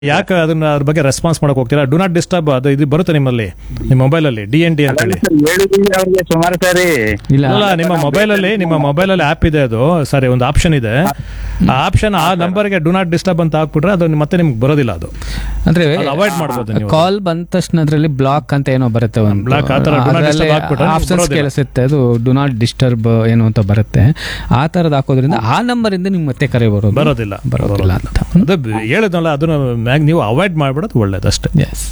ಯಾಕೆ ಅದನ್ನ ಅದ್ರ ಬಗ್ಗೆ ರೆಸ್ಪಾನ್ಸ್ ಮಾಡಕ್ ಹೋಗ್ತೀರಾ ಡು ನಾಟ್ ಡಿಸ್ಟರ್ಬ್ ಅದು ಇದು ಬರುತ್ತೆ ನಿಮ್ಮಲ್ಲಿ ನಿಮ್ಮ ಮೊಬೈಲ್ ಅಲ್ಲಿ ಡಿ ಎನ್ ಡಿ ಅಂತ ಹೇಳಿ ಹೇಳಿದೀನಿ ಅವ್ರಿಗೆ ಸುಮಾರು ಸಾರಿ ಇಲ್ಲ ಅಲ್ಲ ನಿಮ್ಮ ಮೊಬೈಲ್ ಅಲ್ಲಿ ನಿಮ್ಮ ಮೊಬೈಲ್ ಅಲ್ಲಿ ಆಪ್ ಇದೆ ಅದು ಸಾರಿ ಒಂದು ಆಪ್ಷನ್ ಇದೆ ಆ ಆಪ್ಷನ್ ಆ ನಂಬರ್ಗೆ ಡು ನಾಟ್ ಡಿಸ್ಟರ್ಬ್ ಅಂತ ಹಾಕ್ಬಿಟ್ರೆ ಅದು ಮತ್ತೆ ನಿಮ್ಗೆ ಬರೋದಿಲ್ಲ ಅದು ಅಂದ್ರೆ ಅವಾಯ್ಡ್ ಮಾಡ್ಬೋದು ನೀವು ಕಾಲ್ ಬಂದ ತಕ್ಷಣ ಅದ್ರಲ್ಲಿ ಬ್ಲಾಕ್ ಅಂತ ಏನೋ ಬರುತ್ತೆ ಒಂದು Block ಆ ಥರ do not disturb ಹಾಕ್ಬಿಟ್ರೆ ನಿಮ್ಗೆ ಆಪ್ಷನ್ಸ್ ಬರೋದಿಲ್ಲ. ಕೇಳಿಸುತ್ತೆ ಅದು ಡು ನಾಟ್ ಡಿಸ್ಟರ್ಬ್ ಏನು ಅಂತ ಬರುತ್ತೆ ಆ ತರದ್ ಹಾಕೋದ್ರಿಂದ ಆ ನಂಬರ್ ಇಂದ ನಿಮ್ಗೆ ಮತ್ತೆ ಕರೆ ಬರೋದು ಬರೋದಿಲ್ಲ ಬರೋದಿಲ್ಲ ಅಂತ ಅದು ಬ- ಹೇಳಿದ್ನಲ್ಲ ಅದನ್ನ ಮ್ಯಾಗ್ ನೀವು ಅವಾಯ್ಡ್ ಮಾಡ್ಬಿಡೋದು ಒಳ್ಳೇದು ಅಷ್ಟೇ yes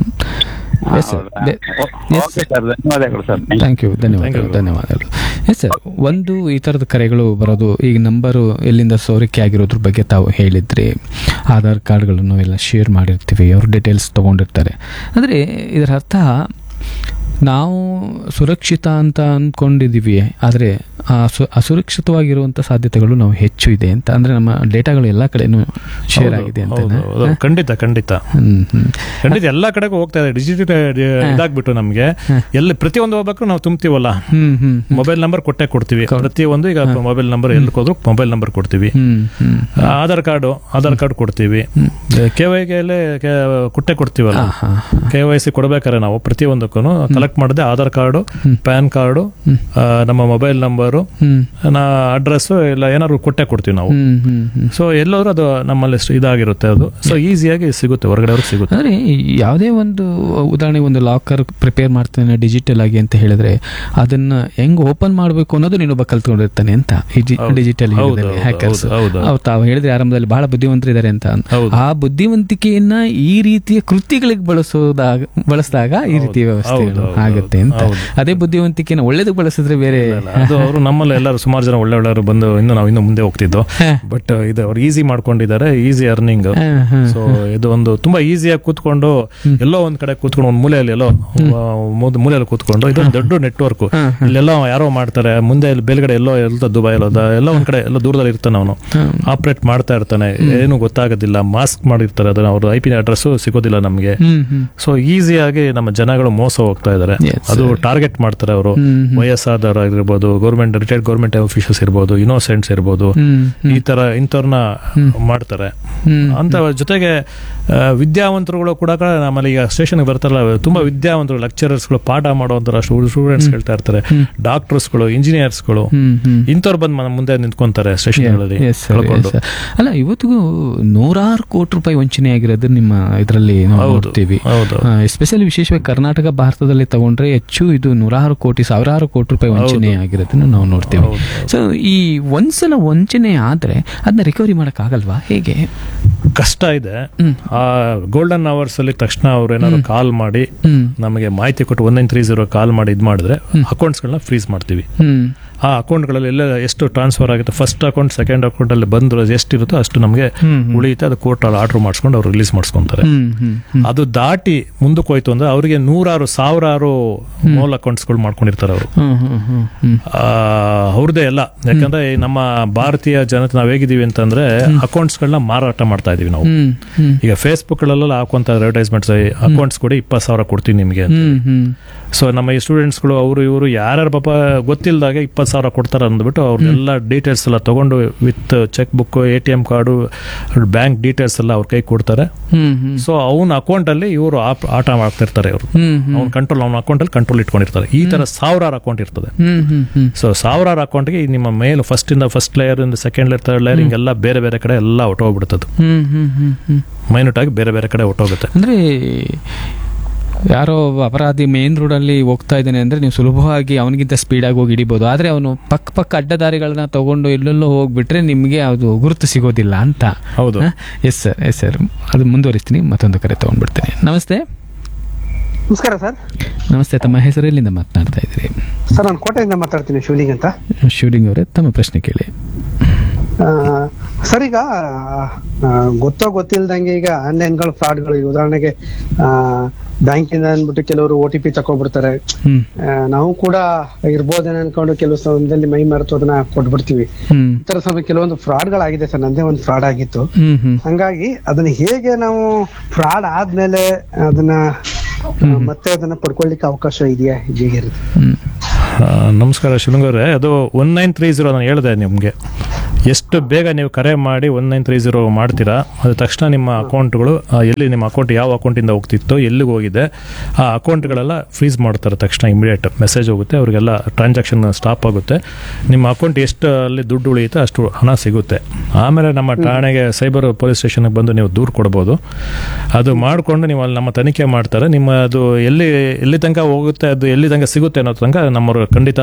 yes sir okay sir ಧನ್ಯವಾದಗಳು ಸರ್ ಥ್ಯಾಂಕ್ ಯು ಧನ್ಯವಾದಗಳು ಧನ್ಯವಾದಗಳು ಎಸ್ ಸರ್ ಒಂದು ಈ ಥರದ ಕರೆಗಳು ಬರೋದು ಈಗ ನಂಬರು ಎಲ್ಲಿಂದ ಸೋರಿಕೆ ಆಗಿರೋದ್ರ ಬಗ್ಗೆ ತಾವು ಹೇಳಿದ್ರಿ ಆಧಾರ್ ಕಾರ್ಡ್ಗಳನ್ನು ಎಲ್ಲ ಶೇರ್ ಮಾಡಿರ್ತೀವಿ ಅವ್ರ ಡೀಟೇಲ್ಸ್ ತೊಗೊಂಡಿರ್ತಾರೆ ಅಂದರೆ ಇದರ ಅರ್ಥ ನಾವು ಸುರಕ್ಷಿತ ಅಂತ ಅಂದ್ಕೊಂಡಿದ್ದೀವಿ ಆದರೆ ಆ ಸು ಅಸುರಕ್ಷಿತವಾಗಿರುವಂಥ ಸಾಧ್ಯತೆಗಳು ನಾವು ಹೆಚ್ಚು ಇದೆ ಅಂತ ಅಂದರೆ ನಮ್ಮ ಡೇಟಾಗಳು ಎಲ್ಲ ಕಡೆನೂ ಶೇರ್ ಆಗಿದೆ ಅಂತ ಹೌದು, ಹೌದು. ಖಂಡಿತ ಖಂಡಿತ ಹ್ಮ್ ಹ್ಮ್ ಖಂಡಿತ ಎಲ್ಲಾ ಕಡೆಗೂ ಹೋಗ್ತಾ ಇದೆ ಡಿಜಿಟಲ್ ಇದಾಗ್ಬಿಟ್ಟು ನಮ್ಗೆ ಎಲ್ಲಿ ಪ್ರತಿಯೊಂದು ಹೋಗ್ಬೇಕು ನಾವು ತುಂಬ್ತೀವಲ್ಲ ಹ್ಮ್ ಹ್ಮ್ ಮೊಬೈಲ್ ನಂಬರ್ ಕೊಟ್ಟೆ ಕೊಡ್ತೀವಿ ಪ್ರತಿಯೊಂದು ಈಗ ಮೊಬೈಲ್ ನಂಬರ್ ಎಲ್ಲಿ ಹೋದ್ರು ಮೊಬೈಲ್ ನಂಬರ್ ಕೊಡ್ತೀವಿ ಹ್ಮ್ ಹ್ಮ್ ಆಧಾರ್ ಕಾರ್ಡು ಆಧಾರ್ ಕಾರ್ಡ್ ಕೊಡ್ತೀವಿ ಕೆ ವೈ ಕೊಟ್ಟೆ ಕೊಡ್ತೀವಲ್ಲ ಹಾ ಕೆ ವೈ ಸಿ ಕೊಡ್ಬೇಕಾರೆ ನಾವು ಪ್ರತಿಯೊಂದಕ್ಕೂ ಕಲೆಕ್ಟ್ ಮಾಡಿದೆ ಆಧಾರ್ ಕಾರ್ಡು ಪ್ಯಾನ್ ಕಾರ್ಡು ಆ, ನಮ್ಮ ಮೊಬೈಲ್ ನಂಬರು ಹ್ಮ್ ನಾ ಅಡ್ರೆಸ್ ಎಲ್ಲ ಏನಾದ್ರು ಕೊಟ್ಟೆ ಕೊಡ್ತೀವಿ ನಾವು ಹ್ಮ್ ಹ್ಮ್ ಹ್ಮ್ ಸೊ ಎಲ್ಲರೂ ಅದು ನಮ್ಮಲ್ಲಿ ಸ್- ಇದಾಗಿರುತ್ತೆ ಅದು ಸೊ ಈಸಿಯಾಗಿ ಸಿಗುತ್ತೆ ಹೊರಗಡೆ ಅವ್ರಿಗೆ ಸಿಗುತ್ತೆ ಅಂದ್ರೆ ಯಾವುದೇ ಒಂದು ಉದಾಹರಣೆ ಒಂದು ಲಾಕರ್ ಪ್ರಿಪೇರ್ ಮಾಡ್ತಾನೆ ಡಿಜಿಟಲ್ ಆಗಿ ಅಂತ ಹೇಳಿದ್ರೆ ಅದನ್ನ ಹೆಂಗ್ ಓಪನ್ ಮಾಡಬೇಕು ಅನ್ನೋದು ನೀನೊಬ್ಬ ಕಲ್ತ್ಕೊಂಡಿರ್ತಾನೆ ಅಂತ ಡಿಜಿಟಲ್ ಹೌದು, ಹೌದು, ಹ್ಯಾಕರ್ಸ್ ಹೌದು, ಹೌದು. ತಾವು ಹೇಳಿದ್ರೆ ಆರಂಭದಲ್ಲಿ ಬಹಳ ಬುದ್ಧಿವಂತರಿದ್ದಾರೆ ಅಂತ ಹೌದು. ಆ ಬುದ್ಧಿವಂತಿಕೆಯನ್ನ ಈ ರೀತಿಯ ಕೃತ್ಯಗಳಿಗೆ ಬಳಸೋದಾಗ ಬಳಸಿದಾಗ ಈ ರೀತಿಯ ವ್ಯವಸ್ಥೆಗಳು ಹೌದು, ಆಗುತ್ತೆ ಅಂತ ಹೌದು. ಅದೇ ಬುದ್ಧಿವಂತಿಕೆನ ಒಳ್ಳೇದಕ್ಕೆ ಬಳಸಿದ್ರೆ ಬೇರೆ ಅದು ಅವರು ನಮ್ಮಲ್ಲಿ ಎಲ್ಲರೂ ಸುಮಾರು ಜನ ಒಳ್ಳೆ ಒಳ್ಳೆಯವರು ಬಂದು ಇನ್ನು ನಾವು ಇನ್ನು ಮುಂದೆ ಹೋಗ್ತಿದ್ದು ಬಟ್ ಇದು ಅವ್ರು ಈಸಿ ಮಾಡ್ಕೊಂಡಿದ್ದಾರೆ ಈಸಿ ಅರ್ನಿಂಗ್ ಹ, ಹ. ಸೊ ಇದು ಒಂದು ತುಂಬಾ ಈಸಿಯಾಗಿ ಕೂತ್ಕೊಂಡು ಎಲ್ಲೋ ಒಂದ್ ಕಡೆ ಕೂತ್ಕೊಂಡು ಒಂದ್ ಮೂಲೆಯಲ್ಲಿ ಎಲ್ಲೋ ಆ, ಮೂದ್- ಮೂಲೆಯಲ್ಲಿ ಕೂತ್ಕೊಂಡು ಇದೊಂದು ದೊಡ್ಡ ನೆಟ್ವರ್ಕ್ ಇಲ್ಲೆಲ್ಲ ಯಾರೋ ಮಾಡ್ತಾರೆ ಮುಂದೆ ಇಲ್ಲಿ ಬೇಲ್ಗಡೆ ಎಲ್ಲೋ ಎಲ್ಲ ದುಬೈ ಎಲ್ಲೋ ದ- ಎಲ್ಲ ಒಂದ್ ಕಡೆ ಎಲ್ಲ ದೂರದಲ್ಲಿ ಇರ್ತಾನೆ ಅವನು ಆಪರೇಟ್ ಮಾಡ್ತಾ ಇರ್ತಾನೆ ಏನು ಗೊತ್ತಾಗೋದಿಲ್ಲ ಮಾಸ್ಕ್ ಮಾಡಿರ್ತಾರೆ ಅದನ್ನ ಅವ್ರ ಐ ಪಿ ಅಡ್ರೆಸ್ ಸಿಗೋದಿಲ್ಲ ನಮ್ಗೆ ಹ್ಮ್ ಹ್ಮ್ ಸೊ ಈಸಿಯಾಗಿ ನಮ್ಮ ಜನಗಳು ಮೋಸ ಹೋಗ್ತಾ ಇದ್ದಾರೆ Yes, ಅದು ಟಾರ್ಗೆಟ್ ಮಾಡ್ತಾರೆ ಅವರು ಹ್ಮ್, ವಯಸ್ಸಾದವರು ಆಗಿರ್ಬೋದು ಗೌರ್ಮೆಂಟ್ ರಿಟೈರ್ಡ್ ಗೌರ್ಮೆಂಟ್ ಆಫೀಸರ್ಸ್ ಇರ್ಬೋದು ಇನೋಸೆಂಟ್ಸ್ ಇರ್ಬೋದು ಹ್ಮ್ ಈ ತರ ಇಂಥವ್ರನ್ನ ಮಾಡ್ತಾರೆ ಹ್ಮ್ ಅಂತ ಜೊತೆಗೆ ಆ, ವಿದ್ಯಾವಂತರುಗಳು ಕೂಡ ಕ- ನಮ್ಮಲ್ಲಿ ಈಗ ಸ್ಟೇಷನ್ಗೆ ಬರ್ತಾರಲ್ಲ ತುಂಬಾ ವಿದ್ಯಾವಂತರು ಲೆಕ್ಚರರ್ಸ್ಗಳು ಪಾಠ ಮಾಡುವಂತರ ಸ್ಟೂಡೆಂಟ್ಸ್ ಹೇಳ್ತಾ ಇರ್ತಾರೆ ಡಾಕ್ಟರ್ಸ್ಗಳು ಇಂಜಿನಿಯರ್ಸ್ಗಳು ಹ್ಮ್ ಹ್ಮ್ ಇಂಥವ್ರು ಬಂದು ನಮ್ಮ ಮುಂದೆ ನಿಂತ್ಕೊಂತಾರೆ ಸ್ಟೇಷನ್ಗಳಲ್ಲಿ Yes, sir, ಕಳ್ಕೊಂಡು yes, sir. ಅಲ್ಲ ಇವತ್ತಿಗೂ ನೂರಾರು ಕೋಟಿ ರೂಪಾಯಿ ವಂಚನೆ ಆಗಿರೋದು ನಿಮ್ಮ ಇದರಲ್ಲಿ ನಾವು ಹೌದು, ನೋಡ್ತೀವಿ ಹೌದು. ಎಸ್ಪೆಷಲಿ ವಿಶೇಷವಾಗಿ ಕರ್ನಾಟಕ ಭಾರತದಲ್ಲಿ ತಗೊಂಡ್ರೆ ಹೆಚ್ಚು ಇದು ನೂರಾರು ಕೋಟಿ ಸಾವಿರಾರು ಕೋಟಿ ರೂಪಾಯಿ ವಂಚನೆ ಆಗಿರೋದನ್ನ ನಾವು ನೋಡ್ತೀವಿ ಸೊ ಈ ಒಂದ್ಸಲ ವಂಚನೆ ಆದ್ರೆ ಅದನ್ನ ರಿಕವರಿ ಮಾಡಕ್ ಆಗಲ್ವಾ ಹೇಗೆ ಕಷ್ಟ ಇದೆ ಆ ಗೋಲ್ಡನ್ ಅವರ್ಸ್ ಅಲ್ಲಿ ತಕ್ಷಣ ಅವ್ರು ಏನಾದ್ರು ಕಾಲ್ ಮಾಡಿ ಹ್ಮ್ ನಮಗೆ ಮಾಹಿತಿ ಕೊಟ್ಟು one nine three zero call ಮಾಡಿ ಇದು ಮಾಡಿದ್ರೆ ಅಕೌಂಟ್ಸ್ಗಳನ್ನ ಫ್ರೀಸ್ ಮಾಡ್ತೀವಿ ಹ್ಮ್ ಆ ಅಕೌಂಟ್ಗಳಲ್ಲಿ ಎಲ್ಲ ಎಷ್ಟು ಟ್ರಾನ್ಸ್ಫರ್ ಆಗುತ್ತೆ ಫಸ್ಟ್ ಅಕೌಂಟ್ ಸೆಕೆಂಡ್ ಅಕೌಂಟ್ ಅಲ್ಲಿ ಬಂದ್ರು ಎಷ್ಟಿರುತ್ತೋ ಅಷ್ಟು ನಮಗೆ ಹ್ಮ್, ಉಳಿಯುತ್ತೆ ಅದು ಕೋರ್ಟ್ ಅಲ್ಲಿ ಆರ್ಡರ್ ಮಾಡಿಸ್ಕೊಂಡು ಅವ್ರು ರಿಲೀಸ್ ಮಾಡಿಸ್ಕೊಂತಾರೆ ಹ್ಮ್ ಹ್ಮ್ ಹ್ಮ್ ಅದು ದಾಟಿ ಮುಂದಕ್ಕೆ ಹೋಯ್ತು ಅಂದ್ರೆ ಅವರಿಗೆ ನೂರಾರು ಸಾವಿರಾರು ಮೋಲ್ ಅಕೌಂಟ್ಸ್ಗಳು ಮಾಡ್ಕೊಂಡಿರ್ತಾರೆ ಅವರು ಹ್ಮ್ ಹ್ಮ್ ಹ್ಮ್ ಹ್ಮ್ ಅವ್ರದೇ ಎಲ್ಲ ಯಾಕಂದ್ರೆ ಈ ನಮ್ಮ ಭಾರತೀಯ ಜನತೆ ನಾವ್ ಹೇಗಿದೀವಿ ಅಂತಂದ್ರೆ ಅಕೌಂಟ್ಸ್ಗಳನ್ನ ಮಾರಾಟ ಮಾಡ್ತಾ ಇದೀವಿ ನಾವು ಹ್ಮ್ ಹ್ಮ್ ಈಗ ಫೇಸ್ಬುಕ್ ಗಳಲ್ಲೆಲ್ಲ ಹಾಕುವಂತ ಅಡ್ವರ್ಟೈಸ್ಮೆಂಟ್ಸ್ ಅಕೌಂಟ್ಸ್ ಕೊಡಿ ಇಪ್ಪತ್ತು ಸಾವಿರ ಕೊಡ್ತೀನಿ ನಿಮಗೆ ಹ್ಮ್ ಹ್ಮ್ ಸೊ ನಮ್ಮ ಈ ಸ್ಟೂಡೆಂಟ್ಸ್ಗಳು ಅವರು ಇವರು ಯಾರ್ಯಾರು ಪಾಪ ಗೊತ್ತಿಲ್ಲದಾಗೆ ಇಪ್ಪತ್ತು ಸಾವಿರ ಕೊಡ್ತಾರೆ ಅಂದ್ಬಿಟ್ಟು ಅವ್ರನ್ನೆಲ್ಲ ಡೀಟೇಲ್ಸ್ ಎಲ್ಲ ತಗೊಂಡು with cheque book A T M card bank details ಎಲ್ಲ ಅವ್ರ ಕೈ ಕೊಡ್ತಾರೆ ಹ್ಮ್ ಹ್ಮ್ ಸೊ ಅವನ ಅಕೌಂಟ್ ಅಲ್ಲಿ ಇವರು ಆಟ ಮಾಡ್ತಿರ್ತಾರೆ ಇವರು ಹ್ಮ್ ಹ್ಮ್ ಅವ್ನ ಕಂಟ್ರೋಲ್ ಅವ್ನ ಅಕೌಂಟ್ ಅಲ್ಲಿ ಕಂಟ್ರೋಲ್ ಇಟ್ಕೊಂಡಿರ್ತಾರೆ ಈ ತರ ಸಾವಿರಾರು ಅಕೌಂಟ್ ಇರ್ತದೆ ಹ್ಮ್ ಹ್ಮ್ ಹ್ಮ್ ಸೊ ಸಾವಿರಾರು ಅಕೌಂಟ್ಗೆ ನಿಮ್ಮ ಮೇಲ್ ಫಸ್ಟ್ ಇಂದ ಫಸ್ಟ್ ಲೇಯರ್ ಇಂದ ಸೆಕೆಂಡ್ ಲೇಯರ್ ಥರ್ಡ್ ಲೇಯರ್ ಹಿಂಗೆಲ್ಲ ಬೇರೆ ಬೇರೆ ಕಡೆ ಎಲ್ಲ ಹೊಟ್ಟೋಗ್ಬಿಡ್ತದೆ ಹ್ಮ್ ಹ್ಮ್ ಹ್ಮ್ ಹ್ಮ್ ಮೈನ್ಯೂಟ್ ಆಗಿ ಬೇರೆ ಬೇರೆ ಕಡೆ ಹೊಟ್ಟೋಗುತ್ತೆ ಅಂದ್ರೆ ಯಾರೋ ಒಬ್ಬ ಅಪರಾಧಿ ಮೇನ್ ರೋಡ್ ಅಲ್ಲಿ ಹೋಗ್ತಾ ಇದ್ದಾನೆ ಅಂದ್ರೆ ನೀವು ಸುಲಭವಾಗಿ ಅವನಿಗಿಂತ ಸ್ಪೀಡ್ ಆಗಿ ಹೋಗಿ ಹಿಡಿಬಹುದು ಆದ್ರೆ ಅವನು ಪಕ್ಕ ಪಕ್ಕ ಅಡ್ಡದಾರಿಗಳನ್ನ ತಗೊಂಡು ಎಲ್ಲೆಲ್ಲೋ ಹೋಗ್ಬಿಟ್ರೆ ನಿಮಗೆ ಅದು ಗುರುತು ಸಿಗೋದಿಲ್ಲ ಅಂತ ಹೌದು ಎಸ್ ಸರ್ ಎಸ್ ಸರ್ ಅದು ಮುಂದುವರಿಸ್ತೀನಿ ಮತ್ತೊಂದು ಕರೆ ತಗೊಂಡ್ಬಿಡ್ತೇನೆ ನಮಸ್ತೆ ನಮಸ್ಕಾರ ಸರ್ ನಮಸ್ತೆ ತಮ್ಮ ಹೆಸರು ಎಲ್ಲಿಂದ ಮಾತನಾಡ್ತಾ ಇದ್ದೀರಿ ಸರ್ ನಾನು ಕೋಟೆಯಿಂದ ಮಾತಾಡ್ತೀನಿ ಶಿವಲಿಂಗ್ ಅಂತ ಶೂಟಿಂಗ್ ಅವರೇ ತಮ್ಮ ಪ್ರಶ್ನೆ ಕೇಳಿ ಆ, ಸರ್ ಈಗ ಆ, ಗೊತ್ತೋ ಗೊತ್ತಿಲ್ದಂಗೆ ಈಗ ಆನ್ಲೈನ್ಗಳು ಫ್ರಾಡ್ಗಳು ಈಗ ಉದಾಹರಣೆಗೆ ಬ್ಯಾಂಕಿಂದ ಅಂದ್ಬಿಟ್ಟು ಕೆಲವರು ಒ ಟಿ ಪಿ ತಕೊಬಿಡ್ತಾರೆ ಹ್ಮ್ ಆ, ನಾವು ಕೂಡ ಇರ್ಬೋದೇನೋ ಅನ್ಕೊಂಡು ಕೆಲವು ಸಮಯದಲ್ಲಿ ಮೈ ಮರೆತು ಅದನ್ನ ಕೊಟ್ಬಿಡ್ತೀವಿ ಹ್ಮ್ ಈ ತರ ಸಮಯ ಕೆಲವೊಂದು ಫ್ರಾಡ್ಗಳಾಗಿದೆ ಸರ್ ನಂದೇ ಒಂದು ಫ್ರಾಡ್ ಆಗಿತ್ತು ಹ್ಮ್ ಹ್ಮ್ ಹಂಗಾಗಿ ಅದನ್ನ ಹೇಗೆ ನಾವು ಫ್ರಾಡ್ ಆದ್ಮೇಲೆ ಅದನ್ನ ಆ, ಮತ್ತೆ ಅದನ್ನ ಪಡ್ಕೊಳ್ಳಿಕ್ಕೆ ಅವಕಾಶ ಇದೆಯಾ ಹೇಗಿರುತ್ತೆ ಹ್ಮ್ ಆ, ನಮಸ್ಕಾರ ಶಿವಲಿಂಗವ್ರೆ ಅದು ಒನ್ ನೈನ್ ತ್ರೀ ಜೀರೋ ನಾನು ಹೇಳಿದೆ ನಿಮಗೆ ಎಷ್ಟು ಬೇಗ ನೀವು ಕರೆ ಮಾಡಿ ಒನ್ ನೈನ್ ತ್ರೀ ಜೀರೋ ಮಾಡ್ತೀರಾ ಅದು ತಕ್ಷಣ ನಿಮ್ಮ ಅಕೌಂಟ್ಗಳು ಆ, ಎಲ್ಲಿ ನಿಮ್ಮ ಅಕೌಂಟ್ ಯಾವ ಅಕೌಂಟಿಂದ ಹೋಗ್ತಿತ್ತೋ ಎಲ್ಲಿಗೆ ಹೋಗಿದೆ ಆ ಅಕೌಂಟ್ಗಳೆಲ್ಲ ಫ್ರೀಸ್ ಮಾಡ್ತಾರೆ ತಕ್ಷಣ ಇಮಿಡಿಯೇಟ್ ಮೆಸೇಜ್ ಹೋಗುತ್ತೆ ಅವರಿಗೆಲ್ಲ ಟ್ರಾನ್ಸಾಕ್ಷನ್ ಸ್ಟಾಪ್ ಆಗುತ್ತೆ ನಿಮ್ಮ ಅಕೌಂಟ್ ಎಷ್ಟು ಅಲ್ಲಿ ದುಡ್ಡು ಉಳಿಯುತ್ತೆ ಅಷ್ಟು ಹಣ ಸಿಗುತ್ತೆ ಆಮೇಲೆ ನಮ್ಮ ಠಾಣೆಗೆ ಸೈಬರ್ ಪೊಲೀಸ್ ಸ್ಟೇಷನ್ಗೆ ಬಂದು ನೀವು ದೂರು ಕೊಡ್ಬೋದು ಅದು ಮಾಡಿಕೊಂಡು ನೀವು ಅಲ್ಲಿ ನಮ್ಮ ತನಿಖೆ ಮಾಡ್ತಾರೆ ನಿಮ್ಮ ಅದು ಎಲ್ಲಿ ಎಲ್ಲಿ ತನಕ ಹೋಗುತ್ತೆ ಅದು ಎಲ್ಲಿ ತನಕ ಸಿಗುತ್ತೆ ಅನ್ನೋ ತನಕ ನಮ್ಮವರು ಖಂಡಿತ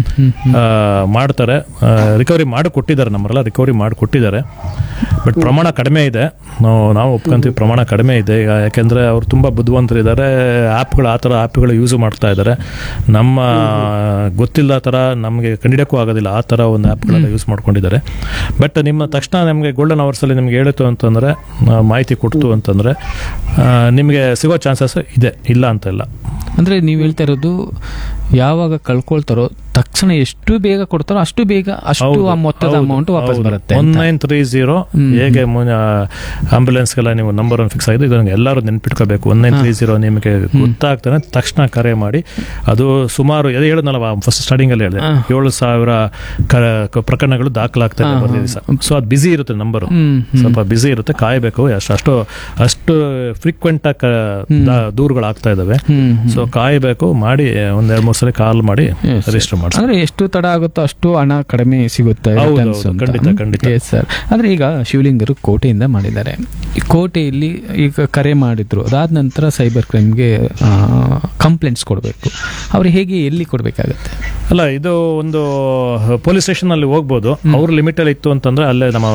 ಆ, ಮಾಡ್ತಾರೆ ರಿಕವರಿ ಮಾಡಿ ಕೊಟ್ಟಿದ್ದಾರೆ ನಮ್ಮರೆಲ್ಲ ರಿಕವರಿ ಮಾಡಿ ಕೊಟ್ಟಿದ್ದಾರೆ ಬಟ್ ಪ್ರಮಾಣ ಕಡಿಮೆ ಇದೆ ನಾವು ನಾವು ಒಪ್ಕೊಂತೀವಿ ಪ್ರಮಾಣ ಕಡಿಮೆ ಇದೆ ಈಗ ಯಾಕೆಂದರೆ ಅವ್ರು ತುಂಬ ಬುದ್ಧಿವಂತರಿದ್ದಾರೆ ಆ್ಯಪ್ಗಳು ಆ ಥರ ಆ್ಯಪ್ಗಳು ಯೂಸ್ ಮಾಡ್ತಾ ಇದ್ದಾರೆ ನಮ್ಮ ಗೊತ್ತಿಲ್ಲ ಥರ ನಮಗೆ ಕಂಡಿಡಿಯೋಕ್ಕೂ ಆಗೋದಿಲ್ಲ ಆ ಥರ ಒಂದು ಆ್ಯಪ್ಗಳೆಲ್ಲ ಯೂಸ್ ಮಾಡ್ಕೊಂಡಿದ್ದಾರೆ ಬಟ್ ನಿಮ್ಮ ತಕ್ಷಣ ನಮಗೆ ಗೋಲ್ಡನ್ ಅವರ್ಸಲ್ಲಿ ನಿಮ್ಗೆ ಹೇಳಿತು ಅಂತಂದರೆ ಮಾಹಿತಿ ಕೊಡ್ತು ಅಂತಂದರೆ ನಿಮಗೆ ಸಿಗೋ ಚಾನ್ಸಸ್ ಇದೆ ಇಲ್ಲ ಅಂತ ಇಲ್ಲ ಅಂದ್ರೆ ನೀವು ಹೇಳ್ತಾ ಇರೋದು ಯಾವಾಗ ಕಳ್ಕೊಳ್ತಾರೋ ತಕ್ಷಣ ಎಷ್ಟು ಬೇಗ ಕೊಡ್ತಾರೋ ಅಷ್ಟು ಬೇಗ ಅಷ್ಟು ಆ ಮೊತ್ತದ ಅಮೌಂಟ್ ವಾಪಸ್ ಬರುತ್ತೆ ಒನ್ ಅಂತ. ನೈನ್ ತ್ರೀ ಜೀರೋ ಹೇಗೆ ಆಂಬುಲೆನ್ಸ್ಗೆಲ್ಲ ನೀವು ನಂಬರ್ ಒನ್ ಫಿಕ್ಸ್ ಆಗಿದೆ ಇದನ್ನು ಎಲ್ಲರೂ ನೆನ್ಪಿಟ್ಕೋಬೇಕು ಒನ್ ನೈನ್ ತ್ರೀ ಜೀರೋ ನಿಮಗೆ ಗೊತ್ತಾಗ್ತಾನೆ ತಕ್ಷಣ ಕರೆ ಮಾಡಿ ಅದು ಸುಮಾರು ಎದೆ ಹೇಳಿದ್ನಲ್ಲ ಫಸ್ಟ್ ಸ್ಟಾರ್ಟಿಂಗ್ ಅಲ್ಲಿ ಹೇಳಿದೆ ಏಳು ಸಾವಿರ ಕ- ಕ- ಪ್ರಕರಣಗಳು ದಾಖಲಾಗ್ತಾ ಇದೆ ಪ್ರತಿ ದಿವಸ ಸೊ ಅದು ಬಿಸಿ ಇರುತ್ತೆ ನಂಬರು ಹ್ಮ್, ಹ್ಮ್. ಸ್ವಲ್ಪ ಬಿಸಿ ಇರುತ್ತೆ ಕಾಯಬೇಕು ಅಷ್ಟು ಅಷ್ಟು ಅಷ್ಟು ಫ್ರೀಕ್ವೆಂಟ್ ಆಗಿ ದೂರುಗಳಾಗ್ತಾ ಇದಾವೆ ಹ್ಮ್, ಹ್ಮ್. ಸೊ ಕಾಯಬೇಕು ಮಾಡಿ ಒಂದ್ ಎರಡ್ ಮೂರು ಸಲ ಕಾಲ್ ಮಾಡಿ Yes, sir. ರಿಜಿಸ್ಟರ್ ಮಾಡಿ ಅಂದ್ರೆ ಎಷ್ಟು ತಡ ಆಗುತ್ತೋ ಅಷ್ಟು ಹಣ ಕಡಿಮೆ ಸಿಗುತ್ತೆ ಹೌದು, returns ಹೌದು, ಅಂತ. ಖಂಡಿತ, ಖಂಡಿತ. Yes, sir. ಅಂದ್ರೆ ಈಗ ಶಿವಲಿಂಗರು ಕೋಟೆಯಿಂದ ಮಾಡಿದ್ದಾರೆ ಈ ಕೋಟೆಯಲ್ಲಿ ಈಗ ಕರೆ ಮಾಡಿದ್ರು ಅದಾದ ನಂತರ ಸೈಬರ್ ಕ್ರೈಮ್ಗೆ ಕಂಪ್ಲೇಂಟ್ಸ್ ಕೊಡಬೇಕು ಅವ್ರು ಹೇಗೆ ಎಲ್ಲಿ ಕೊಡಬೇಕಾಗತ್ತೆ ಅಲ್ಲ ಇದು ಒಂದು ಪೊಲೀಸ್ ಸ್ಟೇಷನ್ ಅಲ್ಲಿ ಹೋಗ್ಬೋದು ಅವ್ರ ಲಿಮಿಟ್ ಅಲ್ಲಿ ಇತ್ತು ಅಂತಂದ್ರೆ ಅಲ್ಲೇ ನಮ್ಮ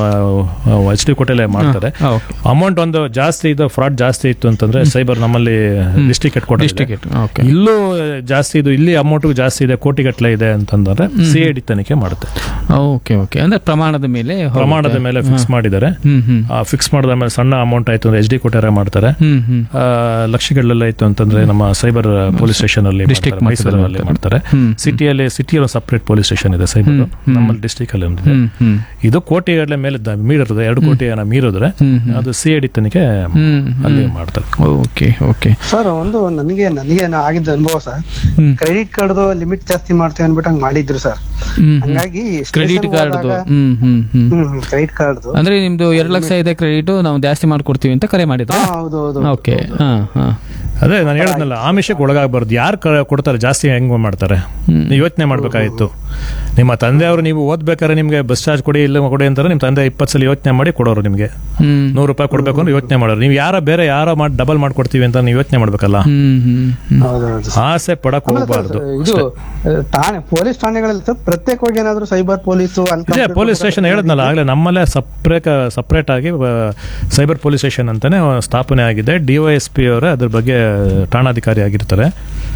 ಎಚ್ ಡಿ ಕೋಟೆಲೆ ಮಾಡ್ತಾರೆ ಅಮೌಂಟ್ ಒಂದು ಜಾಸ್ತಿ ಇದು ಫ್ರಾಡ್ ಜಾಸ್ತಿ ಇತ್ತು ಅಂತಂದ್ರೆ ಸೈಬರ್ ನಮ್ಮಲ್ಲಿ ಡಿಸ್ಟಿಕ್ ಹೆಡ್ ಡಿಸ್ಟ್ರಿಕ್ಟ್ ಓಕೆ ಇಲ್ಲೂ ಜಾಸ್ತಿ ಇದು ಇಲ್ಲಿ ಅಮೌಂಟ್ ಜಾಸ್ತಿ ಇದೆ ಕೋಟಿಗಟ್ಟಲೆ ಇದೆ ಅಂತಂದ್ರೆ ಸಿ ಐ ಡಿ ತನಿಖೆ ಮಾಡುತ್ತೆ ಓಕೆ ಓಕೆ ಅಂದ್ರೆ ಪ್ರಮಾಣದ ಮೇಲೆ ಹೋಗುತ್ತೆ. ಪ್ರಮಾಣದ ಮೇಲೆ ಫಿಕ್ಸ್ ಮಾಡಿದ್ದಾರೆ ಹ್ಮ್ ಹ್ಮ್ ಫಿಕ್ಸ್ ಮಾಡಿದ ಮೇಲೆ ಸಣ್ಣ ಅಮೌಂಟ್ ಆಯ್ತು ಅಂದ್ರೆ ಎಚ್ ಡಿ ಕೋಟೆರೆ ಮಾಡ್ತಾರೆ ಹ್ಮ್ ಹ್ಮ್ ಆ, ಲಕ್ಷಗಳೆಲ್ಲ ಇತ್ತು ಅಂತಂದ್ರೆ ನಮ್ಮ ಸೈಬರ್ ಪೊಲೀಸ್ ಸ್ಟೇಷನ್ ಅಲ್ಲಿ District ಮಾಡ್ತಾರೆ, ಮಟ್ಟದಲ್ಲಿ ಮೈಸೂರಲ್ಲಿ ಮಾಡ್ತಾರೆ ಹ್ಮ್. ಸಿಟಿಯಲ್ಲಿ ಸಿಟಿಯಲ್ಲಿ ಸಪ್ರೇಟ್ ಪೊಲೀಸ್ ಸ್ಟೇಷನ್ ಇದೆ ಸೈಬರ್ ನಮ್ಮಲ್ಲಿ ಡಿಸ್ಟಿಕ್ ಅಲ್ಲಿ ಒಂದಿದೆ ಹ್ಮ್ ಹ್ಮ್ ಇದು ಕೋಟಿಗಟ್ಟಲೆ ಮೇಲೆ ದ- ಮೀರಿರ್ತದೆ ಎರಡು ಕೋಟಿ ಏನೋ ಮೀರಿದ್ರೆ ಹ್ಮ್, ಹ್ಮ್. ಅದು ಸಿ ಐ ಡಿ ತನಿಖೆ ಹ್ಮ್, ಅಲ್ಲಿ ಮಾಡ್ತಾರೆ ಓಕೆ ಓಕೆ ಸರ್ ಒಂದು ನನಗೆ ನನಗೆ ನಾ- ಆಗಿದ್ದ ಅನುಭವ ಸರ್ ಹ್ಮ್. ಕ್ರೆಡಿಟ್ ಕಾರ್ಡ್ದು ಲಿಮಿಟ್ ಜಾಸ್ತಿ ಮಾಡ್ತೇವೆ ಅನ್ಬಿಟ್ಟು ಹಂಗ್ ಮಾಡಿದ್ರು ಸರ್ ಹ್ಮ್ ಹಂಗಾಗಿ ಕ್ರೆಡಿಟ್ ಕಾರ್ಡ್ದು ಹ್ಮ್ ಹ್ಮ್ ಹ್ಮ್ ಕ್ರೆಡಿಟ್ ಕಾರ್ಡ್ದು ಅಂದ್ರೆ ನಿಮ್ದು ಎರಡು ಲಕ್ಷ ಇದೆ ಕ್ರೆಡಿಟ್ ನಾವು ಜಾಸ್ತಿ ಮಾಡ್ಕೊಡ್ತೀವಿ ಅಂತ ಕರೆ ಮಾಡಿದ್ರೆ ಹೌದು ಹೌದು ಓಕೆ ಹಾ ಹಾ ಅದೇ ನಾನು ಹೇಳಿದ್ನಲ್ಲ ಆಮಿಷಕ್ಕೆ ಒಳಗಾಗಬಾರ್ದು ಯಾರು ಕೊಡ್ತಾರೆ ಜಾಸ್ತಿ ಹೆಂಗ್ ಮಾಡ್ತಾರೆ ನೀವು ಯೋಚನೆ ಮಾಡ್ಬೇಕಾಗಿತ್ತು ನಿಮ್ಮ ತಂದೆಯವರು ನೀವು ಓದ್ಬೇಕಾದ್ರೆ ನಿಮ್ಗೆ ಬಸ್ ಚಾರ್ಜ್ ಕೊಡಿ ಇಲ್ಲ ಕೊಡಿ ಅಂತಾರೆ ನಿಮ್ಮ ತಂದೆ ಇಪ್ಪತ್ತು ಸಲ ಯೋಚನೆ ಮಾಡಿ ಕೊಡೋರು ನಿಮಗೆ ಹ್ಮ್ ನೂರು ರೂಪಾಯಿ ಕೊಡ್ಬೇಕು ಅಂದ್ರೆ ಯೋಚನೆ ಮಾಡೋರು ನೀವು ಯಾರ ಬೇರೆ ಯಾರ ಮಾಡಿ ಡಬಲ್ ಮಾಡ್ಕೊಡ್ತೀವಿ ಅಂತ ನೀವು ಯೋಚನೆ ಮಾಡ್ಬೇಕಲ್ಲ ಹ್ಮ್ ಹ್ಮ್ ಹ್ಮ್ ಹೌದು ಹೌದು ಆಸೆ ಪಡಕ್ ಹೋಗ್ಬಾರ್ದು ಇದು ಆ, ಠಾಣೆ ಪೊಲೀಸ್ ಠಾಣೆಗಳಲ್ಲಿ ಸರ್ ಪ್ರತ್ಯೇಕವಾಗಿ ಏನಾದ್ರು ಸೈಬರ್ ಪೊಲೀಸು ಅಲ್ಲಿ ಇದೆ ಪೊಲೀಸ್ ಸ್ಟೇಷನ್ ಹೇಳಿದ್ನಲ್ಲ ಆಗಲೇ ನಮ್ಮಲ್ಲೇ ಸಪ್ರೇಟ್ ಸಪ್ರೇಟ್ ಆಗಿ ಸೈಬರ್ ಪೊಲೀಸ್ ಸ್ಟೇಷನ್ ಅಂತಾನೆ ಸ್ಥಾಪನೆ ಆಗಿದೆ ಡಿ ವೈ ಎಸ್ ಪಿ ಅವರೇ ಅದ್ರ ಬಗ್ಗೆ ಠಾಣಾಧಿಕಾರಿ ಆಗಿರ್ತಾರೆ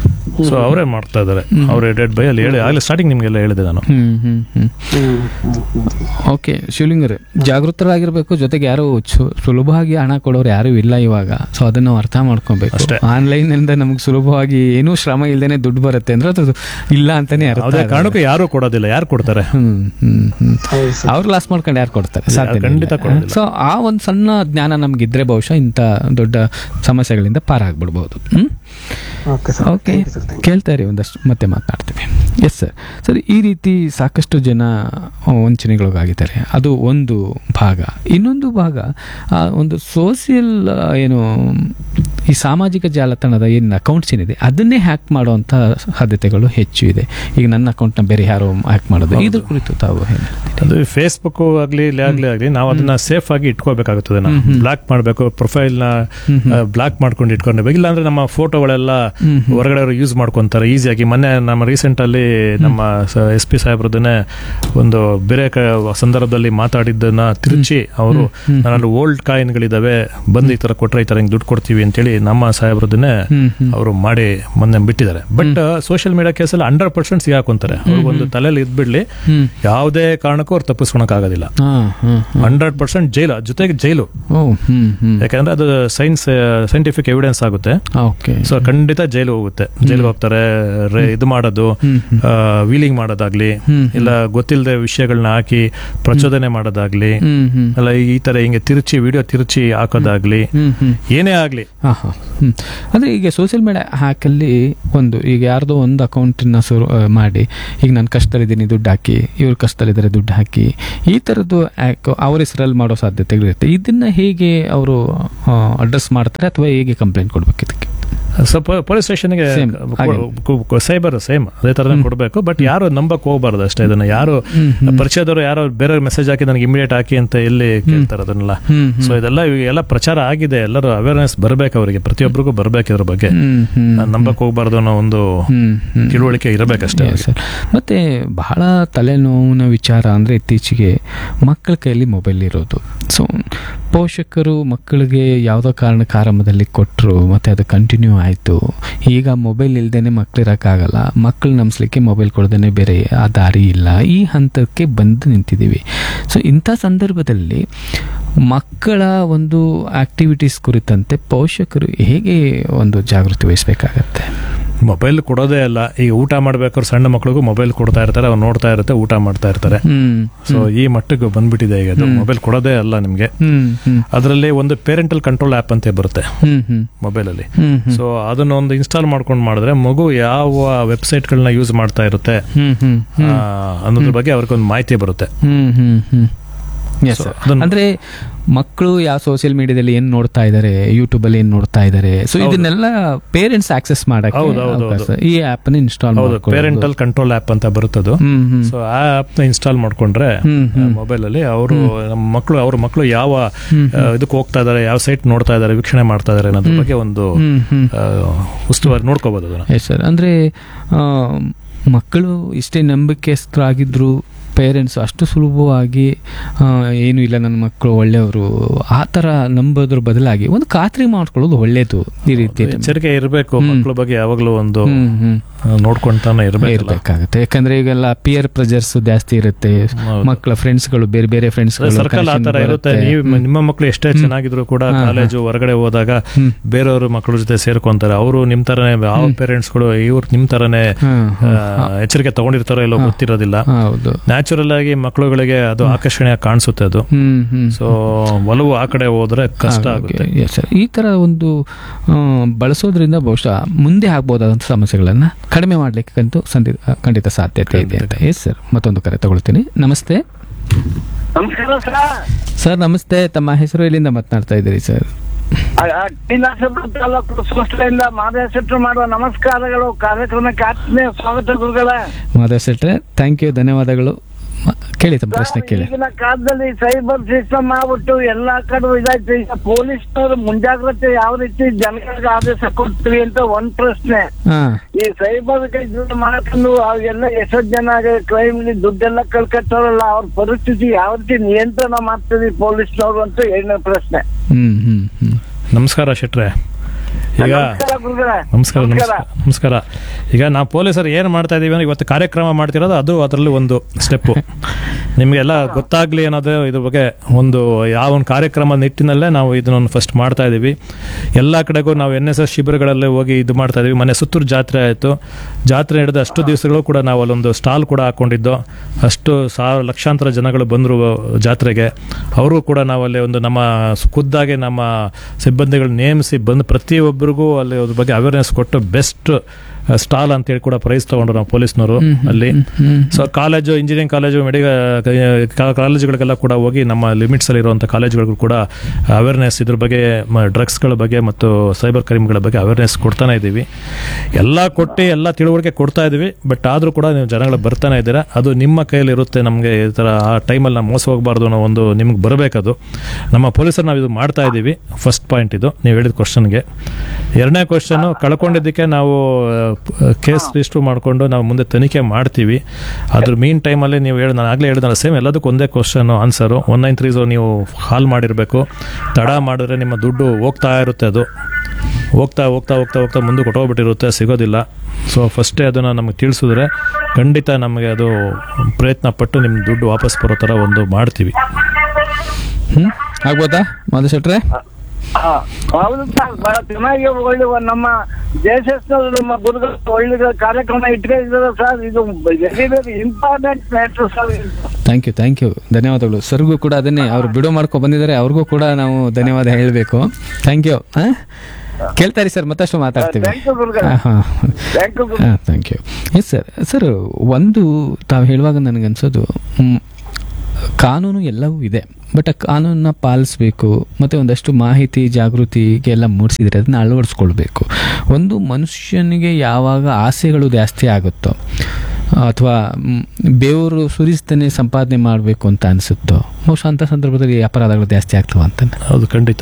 ಸೊ ಅವರೇ ಮಾಡ್ತಾ ಇದ್ದಾರೆ ಅವ್ರ ಡೆಡ್ ಬೈ ಅಲ್ಲಿ ಹೇಳಿ ಆಗಲೇ ಸ್ಟಾರ್ಟಿಂಗ್ ನಿಮ್ಗೆಲ್ಲ ಹೇಳಿದೆ ನಾನು ಹ್ಮ್ ಹ್ಮ್ ಹ್ಮ್ ಓಕೆ ಶಿವಲಿಂಗರೇ ಜಾಗೃತರಾಗಿರ್ಬೇಕು ಜೊತೆಗೆ ಯಾರು ಸು- ಸುಲಭವಾಗಿ ಹಣ ಕೊಡೋರು ಯಾರು ಇಲ್ಲ ಇವಾಗ ಸೊ ಅದನ್ನ ನಾವು ಅರ್ಥ ಮಾಡ್ಕೊಬೇಕು ಅಷ್ಟೇ. ಆನ್ಲೈನ್ ಇಂದ ನಮ್ಗೆ ಸುಲಭವಾಗಿ ಏನೂ ಶ್ರಮ ಇಲ್ದೇನೆ ದುಡ್ಡು ಬರುತ್ತೆ ಅಂದ್ರೆ ಅದು ಇಲ್ಲ ಅಂತಾನೆ ಅರ್ಥ ಯಾವುದೇ ಆಗಲ್ಲ. ಕಾರಣಕ್ಕೂ ಯಾರು ಕೊಡೋದಿಲ್ಲ ಯಾರು ಕೊಡ್ತಾರೆ ಹ್ಮ್ ಹ್ಮ್ ಹ್ಮ್ ಹೌದು ಸರ್ ಅವ್ರು ಲಾಸ್ ಮಾಡ್ಕೊಂಡು ಯಾರು ಕೊಡ್ತಾರೆ ಸಾಧ್ಯ ಖಂಡಿತ ಕೊಡೋದಿಲ್ಲ. ಸೊ ಆ ಒಂದು ಸಣ್ಣ ಜ್ಞಾನ ನಮ್ಗಿದ್ರೆ ಬಹುಶಃ ಇಂಥ ದೊಡ್ಡ ಸಮಸ್ಯೆಗಳಿಂದ ಪಾರಾಗ್ಬಿಡ್ಬೋದು ಹ್ಮ್ okay sir okay Thank you, sir. Thank you. ಕೇಳ್ತಾ ಇರಿ ಒಂದಷ್ಟು ಮತ್ತೆ ಮಾತನಾಡ್ತೀವಿ ಎಸ್ ಸರ್ ಸರ್ ಈ ರೀತಿ ಸಾಕಷ್ಟು ಜನ ವಂಚನೆಗೊಳಗಾಗಿದ್ದಾರೆ ಅದು ಒಂದು ಭಾಗ ಇನ್ನೊಂದು ಭಾಗ ಆ ಒಂದು ಸೋಷಿಯಲ್ ಏನು ಈ ಸಾಮಾಜಿಕ ಜಾಲತಾಣದ ಏನು ಅಕೌಂಟ್ಸ್ ಏನಿದೆ ಅದನ್ನೇ ಹ್ಯಾಕ್ ಮಾಡುವಂಥ ಸಾಧ್ಯತೆಗಳು ಹೆಚ್ಚು ಇದೆ ಈಗ ನನ್ನ ಅಕೌಂಟ್ನ ಬೇರೆ ಯಾರೋ ಹ್ಯಾಕ್ ಮಾಡೋದು ಇದ್ರ ಕುರಿತು ತಾವು ಏನು ಹೇಳ್ತೀರಿ? ಅದು ಫೇಸ್ಬುಕ್ ಆಗ್ಲಿ ಇಲ್ಲಿ ಆಗ್ಲಿ ಆಗ್ಲಿ ನಾವು ಅದನ್ನ ಸೇಫ್ ಆಗಿ ಇಟ್ಕೋಬೇಕಾಗುತ್ತದೆ ನಾವು ಬ್ಲಾಕ್ ಮಾಡಬೇಕು ಪ್ರೊಫೈಲ್ ನ ಬ್ಲಾಕ್ ಮಾಡ್ಕೊಂಡು ಇಟ್ಕೊಂಡಿರ್ಬೇಕು ಇಲ್ಲಾಂದ್ರೆ ನಮ್ಮ ಫೋಟೋಗಳೆಲ್ಲ ಹೊರಗಡೆ ಯೂಸ್ ಮಾಡ್ಕೊಂತಾರೆ ಈಸಿಯಾಗಿ ಮೊನ್ನೆ ನಮ್ಮ ರೀಸೆಂಟ್ ಅಲ್ಲಿ ನಮ್ಮ ಎಸ್ ಪಿ ಸಾಹೇಬ್ರದನ್ನೇ ಒಂದು ಬೇರೆ ಕ- ಸಂದರ್ಭದಲ್ಲಿ ಮಾತಾಡಿದ್ದನ್ನ ತಿರುಚಿ ಅವರು ನನ್ನಲ್ಲಿ ಓಲ್ಡ್ ಕಾಯಿನ್ಗಳಿದಾವೆ ಬಂದು ಈ ತರ ಕೊಟ್ರೆ ಈ ತರ ಹಿಂಗ್ ದುಡ್ಡು ಕೊಡ್ತೀವಿ ಅಂತೇಳಿ ನಮ್ಮ ಸಾಹೇಬ್ರದನ್ನೇ ಹ್ಮ್, ಹ್ಮ್. ಅವರು ಮಾಡಿ ಮೊನ್ನೆ ಬಿಟ್ಟಿದ್ದಾರೆ ಬಟ್ ಸೋಷಿಯಲ್ ಮೀಡಿಯಾ ಕೇಸಲ್ಲಿ ಹಂಡ್ರೆಡ್ ಪರ್ಸೆಂಟ್ ಸಿಗಾಕೊಂತಾರೆ ಒಂದು ತಲೆಯಲ್ಲಿ ಇದ್ಬಿಡ್ಲಿ ಹ್ಮ್. ಯಾವುದೇ ಕಾರಣಕ್ಕೂ ಅವ್ರು ತಪ್ಪಿಸ್ಕೊಳಕ್ ಆಗೋದಿಲ್ಲ ಹಾ, ಹಾ, ಹಾ. ಹಂಡ್ರೆಡ್ ಪರ್ಸೆಂಟ್ ಜೈಲು ಜೊತೆಗೆ ಜೈಲು ಓ ಹ್ಮ್ ಹ್ಮ್ ಯಾಕಂದ್ರೆ ಅದು ಸೈನ್ಸ್ ಸೈಂಟಿಫಿಕ್ ಎವಿಡೆನ್ಸ್ ಆಗುತ್ತೆ ಓಕೆ ಸೊ ಖಂಡಿತ ಜೈಲು ಹೋಗುತ್ತೆ ಜೈಲಿಗೆ ಹೋಗ್ತಾರೆ ರೇ- ಇದು ಮಾಡೋದು ವೀಲಿಂಗ್ ಮಾಡೋದಾಗ್ಲಿ ಹ್ಮ್. ಇಲ್ಲ ಗೊತ್ತಿಲ್ಲದೆ ವಿಷಯಗಳನ್ನ ಹಾಕಿ ಪ್ರಚೋದನೆ ಮಾಡೋದಾಗ್ಲಿ ಹ್ಮ್ ಹ್ಮ್ ಅಲ್ಲ ಈ ತರ ಹಿಂಗೆ ತಿರುಚಿ ವಿಡಿಯೋ ತಿರುಚಿ ಹಾಕೋದಾಗ್ಲಿ ಹ್ಮ್ ಹ್ಮ್ ಏನೇ ಆಗ್ಲಿ ಹಾ, ಹಾ. ಹಾಂ ಹ್ಞೂ ಅಂದರೆ ಈಗ ಸೋಷಿಯಲ್ ಮೀಡಿಯಾ ಹ್ಯಾಕಲ್ಲಿ ಒಂದು ಈಗ ಯಾರ್ದೋ ಒಂದು ಅಕೌಂಟನ್ನ ಶುರು ಆ, ಮಾಡಿ ಈಗ ನಾನು ಕಷ್ಟದಲ್ಲಿದ್ದೀನಿ ದುಡ್ಡು ಹಾಕಿ ಇವ್ರು ಕಷ್ಟದಲ್ಲಿದ್ದಾರೆ ದುಡ್ಡು ಹಾಕಿ ಈ ಥರದ್ದು ಆ್ಯಕ್ ಅವ್ರ ಹೆಸರಲ್ಲಿ ಮಾಡೋ ಸಾಧ್ಯತೆಗಳಿರುತ್ತೆ ಇದನ್ನು ಹೇಗೆ ಅವರು ಅಡ್ರೆಸ್ ಮಾಡ್ತಾರೆ ಅಥವಾ ಹೇಗೆ ಕಂಪ್ಲೇಂಟ್ ಕೊಡ್ಬೇಕು ಇದಕ್ಕೆ ಸೊ ಪೊಲೀಸ್ ಸ್ಟೇಷನ್ಗೆ Same, ಹಾಗೆ. ಸೈಬರ್ ಸೇಮ್ ಅದೇ ತರ ಕೊಡಬೇಕು ಬಟ್ ಯಾರು ನಂಬಕ್ ಹೋಗ್ಬಾರ್ದು ಅಷ್ಟೇ ಇದನ್ನ ಯಾರು ಪರಿಚಯದವರು ಯಾರೋ ಬೇರೆ ಮೆಸೇಜ್ ಹಾಕಿ ನನಗೆ ಇಮಿಡಿಯೇಟ್ ಹಾಕಿ ಅಂತ ಎಲ್ಲಿ ಕೇಳ್ತಾರೆ ಅದನ್ನೆಲ್ಲ ಹ್ಮ್, ಸೊ ಇದೆಲ್ಲ ಇವಾಗ ಎಲ್ಲ ಪ್ರಚಾರ ಆಗಿದೆ ಎಲ್ಲರೂ ಅವೇರ್ನೆಸ್ ಬರ್ಬೇಕು ಅವರಿಗೆ ಪ್ರತಿಯೊಬ್ಬರಿಗೂ ಬರ್ಬೇಕು ಇದ್ರ ಬಗ್ಗೆ ಹ್ಮ್, ಹ್ಮ್. ನಾನ್ ನಂಬಕ್ ಹೋಗ್ಬಾರ್ದು ಅನ್ನೋ ಒಂದು ಹ್ಮ್, ಹ್ಮ್. ತಿಳುವಳಿಕೆ ಇರಬೇಕಷ್ಟೇ Yes, sir. ಮತ್ತೆ ಬಹಳ ತಲೆನೋವಿನ ವಿಚಾರ ಅಂದರೆ ಇತ್ತೀಚೆಗೆ ಮಕ್ಕಳ ಕೈಯಲ್ಲಿ ಮೊಬೈಲ್ ಇರೋದು ಸೊ ಪೋಷಕರು ಮಕ್ಕಳಿಗೆ ಯಾವುದೋ ಕಾರಣಕ್ಕೆ ಆರಂಭದಲ್ಲಿ ಕೊಟ್ಟರು ಮತ್ತು ಅದು ಕಂಟಿನ್ಯೂ ಆಯಿತು ಈಗ ಮೊಬೈಲ್ ಇಲ್ದೇನೆ ಮಕ್ಕಳಿರೋಕ್ಕಾಗಲ್ಲ ಮಕ್ಕಳು ನಂಬಿಸ್ಲಿಕ್ಕೆ ಮೊಬೈಲ್ ಕೊಡ್ದೇ ಬೇರೆ ಆ ದಾರಿ ಇಲ್ಲ ಈ ಹಂತಕ್ಕೆ ಬಂದು ನಿಂತಿದ್ದೀವಿ ಸೊ ಇಂಥ ಸಂದರ್ಭದಲ್ಲಿ ಮಕ್ಕಳ ಒಂದು ಆಕ್ಟಿವಿಟೀಸ್ ಕುರಿತಂತೆ ಪೋಷಕರು ಹೇಗೆ ಒಂದು ಜಾಗೃತಿ ವಹಿಸಬೇಕಾಗತ್ತೆ ಮೊಬೈಲ್ ಕೊಡೋದೇ ಅಲ್ಲ ಈಗ ಊಟ ಮಾಡ್ಬೇಕಾದ್ರೆ ಸಣ್ಣ ಮಕ್ಳಿಗೂ ಮೊಬೈಲ್ ಕೊಡ್ತಾ ಇರ್ತಾರೆ ಅವ್ರು ನೋಡ್ತಾ ಇರುತ್ತೆ ಊಟ ಮಾಡ್ತಾ ಇರ್ತಾರೆ ಹ್ಮ್ ಸೊ ಈ ಮಟ್ಟಿಗೆ ಬಂದ್ಬಿಟ್ಟಿದೆ ಈಗ ಅದು ಮೊಬೈಲ್ ಕೊಡೋದೇ ಅಲ್ಲ ನಿಮ್ಗೆ ಹ್ಮ್ ಹ್ಮ್ ಅದರಲ್ಲಿ ಒಂದು ಪೇರೆಂಟಲ್ ಕಂಟ್ರೋಲ್ ಆಪ್ ಅಂತ ಬರುತ್ತೆ ಹ್ಮ್ ಹ್ಮ್ ಮೊಬೈಲ್ ಅಲ್ಲಿ ಹ್ಮ್ ಹ್ಮ್ ಸೊ ಅದನ್ನ ಒಂದು ಇನ್ಸ್ಟಾಲ್ ಮಾಡ್ಕೊಂಡು ಮಾಡಿದ್ರೆ ಮಗು ಯಾವ ವೆಬ್ಸೈಟ್ಗಳನ್ನ ಯೂಸ್ ಮಾಡ್ತಾ ಇರುತ್ತೆ ಹ್ಮ್ ಹ್ಮ್ ಆ, ಅನ್ನೋದ್ರ ಬಗ್ಗೆ ಅವ್ರಿಗೊಂದು ಮಾಹಿತಿ ಬರುತ್ತೆ ಹ್ಮ್ ಹ್ಮ್ ಹ್ಮ್ Yes, So, sir. ಅದನ್ನ- ಅಂದ್ರೆ ಮಕ್ಕಳು ಯಾವ ಸೋಷಿಯಲ್ ಮೀಡಿಯಾದಲ್ಲಿ ಏನ್ ನೋಡ್ತಾ ಇದ್ದಾರೆ ಯೂಟ್ಯೂಬ್ ಅಲ್ಲಿ ಏನ್ ನೋಡ್ತಾ ಇದ್ದಾರೆ ಸೊ ಇದನ್ನೆಲ್ಲ ಪೇರೆಂಟ್ಸ್ ಆಕ್ಸೆಸ್ ಮಾಡಕ್ಕೆ ಹೌದು, ಹೌದು, ಅವಕಾಶ. ಹೌದು. ಈ ಆಪ್ ನ ಇನ್ಸ್ಟಾಲ್ ಹೌದು ಪೇರೆಂಟಲ್ ಕಂಟ್ರೋಲ್ ಆಪ್ ಅಂತ ಬರುತ್ತದು ಹ್ಮ್ ಹ್ಮ್ ಸೊ ಆ ಆಪ್ ನ ಇನ್ಸ್ಟಾಲ್ ಮಾಡ್ಕೊಂಡ್ರೆ ಹ್ಮ್, ಹ್ಮ್. ಮೊಬೈಲ್ ಅಲ್ಲಿ ಅವರು ನಮ್ಮ ಮಕ್ಕಳು ಅವ್ರ ಮಕ್ಕಳು ಯಾವ ಆ, ಇದಕ್ಕೆ ಹೋಗ್ತಾ ಇದಾರೆ ಯಾವ ಸೈಟ್ ನೋಡ್ತಾ ಇದಾರೆ ವೀಕ್ಷಣೆ ಮಾಡ್ತಾ ಇದಾರೆ ಅನ್ನೋದ್ರ ಬಗ್ಗೆ ಒಂದು ಹ್ಮ್ ಹ್ಮ್ ಆ, ಉಸ್ತುವಾರಿ ನೋಡ್ಕೋಬಹುದು ಅದನ್ನ ಎಸ್ ಸರ್ ಅಂದರೆ ಮಕ್ಕಳು ಇಷ್ಟೇ ನಂಬಿಕೆಸ್ತರಾಗಿದ್ರು ಪೇರೆಂಟ್ಸ್ ಅಷ್ಟು ಸುಲಭವಾಗಿ ಆ, ಏನು ಇಲ್ಲ ನನ್ನ ಮಕ್ಕಳು ಒಳ್ಳೆಯವರು ಆ ಥರ ನಂಬೋದ್ರ ಬದಲಾಗಿ ಒಂದು ಖಾತ್ರಿ ಮಾಡ್ಕೊಳ್ಳೋದು ಒಳ್ಳೇದು ಈ ರೀತಿ ಎಚ್ಚರಿಕೆ ಇರಬೇಕು ಮಕ್ಕಳ ಬಗ್ಗೆ ಯಾವಾಗ್ಲೂ ಒಂದು ಹ್ಮ್ ಹ್ಮ್ ಆ, ನೋಡ್ಕೊಂತಾನೆ ಇರಬೇಕು ಇರ್ಬೇಕಾಗತ್ತೆ ಯಾಕಂದ್ರೆ ಈಗೆಲ್ಲ ಪಿಯರ್ ಪ್ರೆಜರ್ಸ್ ಜಾಸ್ತಿ ಇರುತ್ತೆ ಹೌದು. ಮಕ್ಕಳ ಫ್ರೆಂಡ್ಸ್ಗಳು ಬೇರೆ ಬೇರೆ ಫ್ರೆಂಡ್ಸ್ಗಳು ಸರ್ಕಲ್ ಆ ತರ ಇರುತ್ತೆ ನೀವು ನಿಮ್ಮ ಮಕ್ಕಳು ಎಷ್ಟೇ ಚೆನ್ನಾಗಿದ್ರು ಕೂಡ ಕಾಲೇಜು ಹೊರಗಡೆ ಹೋದಾಗ ಬೇರೆಯವ್ರ ಮಕ್ಕಳ ಜೊತೆ ಸೇರ್ಕೊಂತಾರೆ ಅವರು ನಿಮ್ ತರನೇ ಯಾವ ಪೇರೆಂಟ್ಸ್ಗಳು ಇವ್ರು ನಿಮ್ ತರನೇ ಆ, ಎಚ್ಚರಿಕೆ ತಗೊಂಡಿರ್ತಾರೋ ಇಲ್ಲೋ ಗೊತ್ತಿರೋದಿಲ್ಲ ಹೌದು ನ್ಯಾಚುರಲ್ ಆಗಿ ಮಕ್ಕಳುಗಳಿಗೆ ಅದು ಆಕರ್ಷಣೆ ಕಾಣಿಸುತ್ತೆ ಅದು ಹ್ಮ್ ಹ್ಮ್ ಸೊ ಒಲವು ಆ ಕಡೆ ಹೋದ್ರೆ ಕಷ್ಟ ಆಗುತ್ತೆ Yes, sir. ಈ ತರ ಒಂದು ಆ, ಬಳಸೋದ್ರಿಂದ ಬಹುಶಃ ಮುಂದೆ ಆಗ್ಬೋದಾದಂಥ ಸಮಸ್ಯೆಗಳನ್ನ ಕಡಿಮೆ ಮಾಡ್ಲಿಕ್ಕಂತೂ ಸಂದಿ ಖಂಡಿತ ಸಾಧ್ಯತೆ ಇದೆ ಅಂತ ಎಸ್ ಸರ್ ಮತ್ತೊಂದು ಕರೆ ತಗೊಳ್ತೀನಿ ನಮಸ್ತೆ ನಮಸ್ಕಾರ ಸರ್ ಸರ್ ನಮಸ್ತೆ ತಮ್ಮ ಹೆಸರು ಎಲ್ಲಿಂದ ಮಾತನಾಡ್ತಾ ಇದ್ದೀರಿ ಸರ್ ಕೈಲಾಸಪುರ ತಾಲೂಕು ಸಂಸ್ಥೆಯಿಂದ ಮಾದೇಶೆಟ್ರು ಮಾಡುವ ನಮಸ್ಕಾರಗಳು ಕಾರ್ಯಕ್ರಮಕ್ಕೆ ಆತ್ಮೀಯ ಸ್ವಾಗತ ಗುರುಗಳ ಮಾಧವ್ ಶೆಟ್ರೆ ಥ್ಯಾಂಕ್ ಯು ಧನ್ಯವಾದಗಳು ಮ- ಕೇಳಿ ತಮ್ಮ ಪ್ರಶ್ನೆ ಕೇಳಿ ಈಗಿನ ಕಾಲದಲ್ಲಿ ಸೈಬರ್ ಸಿಸ್ಟಮ್ ಆಗ್ಬಿಟ್ಟು ಎಲ್ಲಾ ಕಡೆ ಇದಾಯ್ತು ಈಗ ಪೊಲೀಸ್ನವರು ಮುಂಜಾಗ್ರತೆ ಯಾವ ರೀತಿ ಜನಗಳಿಗೆ ಆದೇಶ ಕೊಡ್ತೀವಿ ಅಂತ ಒಂದ್ ಪ್ರಶ್ನೆ ಹಾ ಈ ಸೈಬರ್ ಮಾಡ್ಕೊಂಡು ಅವೆಲ್ಲ ಎಷ್ಟೋ ಜನ ಕ್ರೈಮ್ ದುಡ್ಡೆಲ್ಲ ಕಳ್ಕೊತಾರಲ್ಲ ಅವ್ರ ಪರಿಸ್ಥಿತಿ ಯಾವ ರೀತಿ ನಿಯಂತ್ರಣ ಮಾಡ್ತೀವಿ ಪೊಲೀಸ್ನವರು ಅಂತ ಎರಡನೇ ಪ್ರಶ್ನೆ ಹ್ಮ್ ಹ್ಮ್ ಹ್ಮ್ ನಮಸ್ಕಾರ ಶೆಟ್ರೆ ಈಗ ನಮಸ್ಕಾರ ಗುರುಗಳೇ. ನಮಸ್ಕಾರ ನಮಸ್ಕಾರ ನಮಸ್ಕಾರ ಈಗ ನಾವು ಪೊಲೀಸರು ಏನು ಮಾಡ್ತಾ ಇದೀವಿ ಅಂದ್ರೆ ಇವತ್ತು ಕಾರ್ಯಕ್ರಮ ಮಾಡ್ತಿರೋದು ಅದು ಅದರಲ್ಲಿ ಒಂದು ಸ್ಟೆಪ್ಪು ನಿಮಗೆಲ್ಲ ಗೊತ್ತಾಗ್ಲಿ ಅನ್ನೋದು ಇದ್ರ ಬಗ್ಗೆ ಒಂದು ಯಾವ ಒಂದು ಕಾರ್ಯಕ್ರಮ ನಿಟ್ಟಿನಲ್ಲೇ ನಾವು ಇದನ್ನೊಂದು ಫಸ್ಟ್ ಮಾಡ್ತಾ ಇದೀವಿ ಎಲ್ಲ ಕಡೆಗೂ ನಾವು ಎನ್ ಎಸ್ ಎಸ್ ಶಿಬಿರಗಳಲ್ಲಿ ಹೋಗಿ ಇದು ಮಾಡ್ತಾ ಇದೀವಿ ಮೊನ್ನೆ ಸುತ್ತೂರು ಜಾತ್ರೆ ಆಯಿತು ಜಾತ್ರೆ ನಡೆದ ಅಷ್ಟು ದಿವಸಗಳು ಕೂಡ ನಾವು ಅಲ್ಲೊಂದು ಸ್ಟಾಲ್ ಕೂಡ ಹಾಕೊಂಡಿದ್ದು ಅಷ್ಟು ಸಾವಿರ ಲಕ್ಷಾಂತರ ಜನಗಳು ಬಂದರು ಜಾತ್ರೆಗೆ ಅವರು ಕೂಡ ನಾವು ಅಲ್ಲಿ ಒಂದು ನಮ್ಮ ಖುದ್ದಾಗಿ ನಮ್ಮ ಸಿಬ್ಬಂದಿಗಳು ನೇಮಿಸಿ ಬಂದು ಪ್ರತಿಯೊಬ್ಬರಿಗೂ ಅಲ್ಲಿ ಅದ್ರ ಬಗ್ಗೆ ಅವೇರ್ನೆಸ್ ಕೊಟ್ಟು ಬೆಸ್ಟ್ ಸ್ಟಾಲ್ ಅಂತೇಳಿ ಕೂಡ ಪ್ರೈಸ್ ತಗೊಂಡ್ರು ನಾವು ಪೊಲೀಸ್ನವರು ಅಲ್ಲಿ so college engineering college medical ಕಾಲೇಜುಗಳಿಗೆಲ್ಲ ಕೂಡ ಹೋಗಿ ನಮ್ಮ ಲಿಮಿಟ್ಸ್ ಅಲ್ಲಿ ಇರುವಂಥ ಕಾಲೇಜುಗಳಿಗೂ ಕೂಡ ಅವೇರ್ನೆಸ್ ಇದ್ರ ಬಗ್ಗೆ ಡ್ರಗ್ಸ್ಗಳ ಬಗ್ಗೆ ಮತ್ತು ಸೈಬರ್ ಕ್ರೈಮ್ಗಳ ಬಗ್ಗೆ ಅವೇರ್ನೆಸ್ ಕೊಡ್ತಾನೆ ಇದ್ದೀವಿ ಎಲ್ಲ ಕೊಟ್ಟು ಎಲ್ಲ ತಿಳುವಳಿಕೆ ಕೊಡ್ತಾ ಇದೀವಿ ಬಟ್ ಆದರೂ ಕೂಡ ನೀವು ಜನಗಳು ಬರ್ತಾನೆ ಇದ್ದೀರಾ ಅದು ನಿಮ್ಮ ಕೈಯಲ್ಲಿ ಇರುತ್ತೆ ನಮಗೆ ಈ ಥರ ಆ ಟೈಮಲ್ಲಿ ನಾವು ಮೋಸ ಹೋಗಬಾರ್ದು ಅನ್ನೋ ಒಂದು ನಿಮ್ಗೆ ಬರಬೇಕದು ನಮ್ಮ ಪೊಲೀಸರು ನಾವು ಇದು ಮಾಡ್ತಾ ಇದ್ದೀವಿ ಫಸ್ಟ್ ಪಾಯಿಂಟ್ ಇದು ನೀವು ಹೇಳಿದ ಕ್ವಶನ್ಗೆ ಎರಡನೇ ಕ್ವಶನು ಕಳ್ಕೊಂಡಿದ್ದಕ್ಕೆ ನಾವು ಕೇಸ್ ರಿಜಿಸ್ಟರ್ ಮಾಡಿಕೊಂಡು ನಾವು ಮುಂದೆ ತನಿಖೆ ಮಾಡ್ತೀವಿ ಅದ್ರ ಮೀನ್ ಟೈಮಲ್ಲಿ ನೀವು ಹೇಳಿ ನಾನು ಆಗಲೇ ಹೇಳಿದ್ರೆ ಸೇಮ್ ಎಲ್ಲದಕ್ಕೂ ಒಂದೇ question answer one nine three ನೀವು ಕಾಲ್ ಮಾಡಿರಬೇಕು ತಡ ಮಾಡಿದ್ರೆ ನಿಮ್ಮ ದುಡ್ಡು ಹೋಗ್ತಾ ಇರುತ್ತೆ ಅದು ಹೋಗ್ತಾ ಹೋಗ್ತಾ ಹೋಗ್ತಾ ಹೋಗ್ತಾ ಮುಂದಕ್ಕೆ ಹೊಟ್ಟೋಗ್ಬಿಟ್ಟಿರುತ್ತೆ ಸಿಗೋದಿಲ್ಲ ಸೊ ಫಸ್ಟೇ ಅದನ್ನು ನಮಗೆ ತಿಳಿಸಿದ್ರೆ ಖಂಡಿತ ನಮಗೆ ಅದು ಪ್ರಯತ್ನ ಪಟ್ಟು ನಿಮ್ಮ ದುಡ್ಡು ವಾಪಸ್ ಬರೋ ಥರ ಒಂದು ಮಾಡ್ತೀವಿ ಹ್ಮ್ ಆಗ್ಬೋದಾ ಮಾಧವ್ ಶೆಟ್ರೆ ಹಾ, ಹೌದು ಸರ್ ಬಹಳ ಚೆನ್ನಾಗಿ ಒಳ್ಳೆ ಒಂದ್ ನಮ್ಮ ದೇಶಸ್ನವರು ನಮ್ಮ ಗುರುಗಳು ಒಳ್ಳೆ ಕಾರ್ಯಕ್ರಮ ಇಟ್ಕೊಂಡಿದ್ದಾರೆ ಸರ್ ಇದು very very important matter sir ಇದು. ಥ್ಯಾಂಕ್ ಯು ಥ್ಯಾಂಕ್ ಯು ಧನ್ಯವಾದಗಳು ಸರ್ಗೂ ಕೂಡ ಅದನ್ನೇ ಅವ್ರು ಬಿಡೋ ಮಾಡ್ಕೊ ಬಂದಿದ್ದಾರೆ ಅವ್ರಿಗೂ ಕೂಡ ನಾವು ಧನ್ಯವಾದ ಹೇಳಬೇಕು ಥ್ಯಾಂಕ್ ಯು ಕೇಳ್ತಾರೆ ಸರ್ ಮತ್ತಷ್ಟು ಮಾತಾಡ್ತೀವಿ ಥ್ಯಾಂಕ್ ಯು ಗುರುಗಳೇ ಹಾಂ ಥ್ಯಾಂಕ್ ಯು ಹಾಂ thank you yes sir sir ಒಂದು ತಾವು ಹೇಳುವಾಗ ನನಗನ್ಸೋದು ಮ್, ಕಾನೂನು ಎಲ್ಲವೂ ಇದೆ ಬಟ್ ಆ ಕಾನೂನನ್ನ ಪಾಲಿಸಬೇಕು ಮತ್ತು ಒಂದಷ್ಟು ಮಾಹಿತಿ ಜಾಗೃತಿಗೆ ಎಲ್ಲ ಮೂಡಿಸಿದರೆ ಅದನ್ನ ಅಳವಡಿಸ್ಕೊಳ್ಬೇಕು ಒಂದು ಮನುಷ್ಯನಿಗೆ ಯಾವಾಗ ಆಸೆಗಳು ಜಾಸ್ತಿ ಆಗುತ್ತೋ ಅಥವಾ ಮ್, ಬೆವರು ಸುರಿಸ್ತಾನೆ ಸಂಪಾದನೆ ಮಾಡಬೇಕು ಅಂತ ಅನಿಸುತ್ತೋ ಬಹುಶಃ ಅಂಥ ಸಂದರ್ಭದಲ್ಲಿ ಅಪರಾಧಗಳು ಜಾಸ್ತಿ ಆಗ್ತವೆ ಅಂತ ಹೌದು ಖಂಡಿತ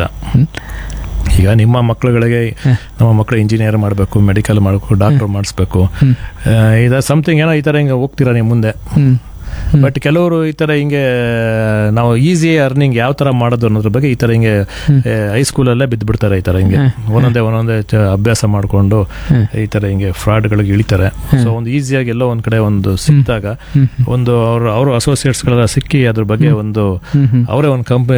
ಈಗ ನಿಮ್ಮ ಮಕ್ಕಳುಗಳಿಗೆ ನಮ್ಮ ಮಕ್ಕಳು ಇಂಜಿನಿಯರ್ ಮಾಡಬೇಕು ಮೆಡಿಕಲ್ ಮಾಡಬೇಕು ಡಾಕ್ಟರ್ ಮಾಡಿಸ್ಬೇಕು ಇದು ಸಮಥಿಂಗ್ ಏನೋ ಈ ಥರ ಹಿಂಗೆ ಹೋಗ್ತೀರಾ ನೀವು ಮುಂದೆ ಹ್ಞೂ ಬಟ್ ಕೆಲವರು ಈ ತರ ಹಿಂಗೆ ನಾವು ಈಸಿ ಅರ್ನಿಂಗ್ ಯಾವ ತರ ಮಾಡೋದು ಅನ್ನೋದ್ರ ಬಗ್ಗೆ ಈ ತರ ಹಿಂಗೆ ಹೈಸ್ಕೂಲಲ್ಲೇ ಬಿದ್ದು ಬಿಡ್ತಾರೆ ಈ ತರ ಹಿಂಗೆ ಒಂದೊಂದೇ ಒಂದೊಂದೇ ಚ- ಅಭ್ಯಾಸ ಮಾಡಿಕೊಂಡು ಈ ತರ ಹಿಂಗೆ ಫ್ರಾಡ್ಗಳಿಗೆ ಇಳಿತಾರೆ ಸೊ ಒಂದು ಈಸಿಯಾಗಿ ಎಲ್ಲೋ ಒಂದ್ ಕಡೆ ಒಂದು ಸಿಕ್ಕಿದಾಗ ಒಂದು ಅವ್ರ ಅವರು ಅಸೋಸಿಯೇಟ್ಸ್ಗಳೆಲ್ಲ ಸಿಕ್ಕಿ ಅದ್ರ ಬಗ್ಗೆ ಒಂದು ಅವರೇ ಒಂದು ಕಂಪನಿ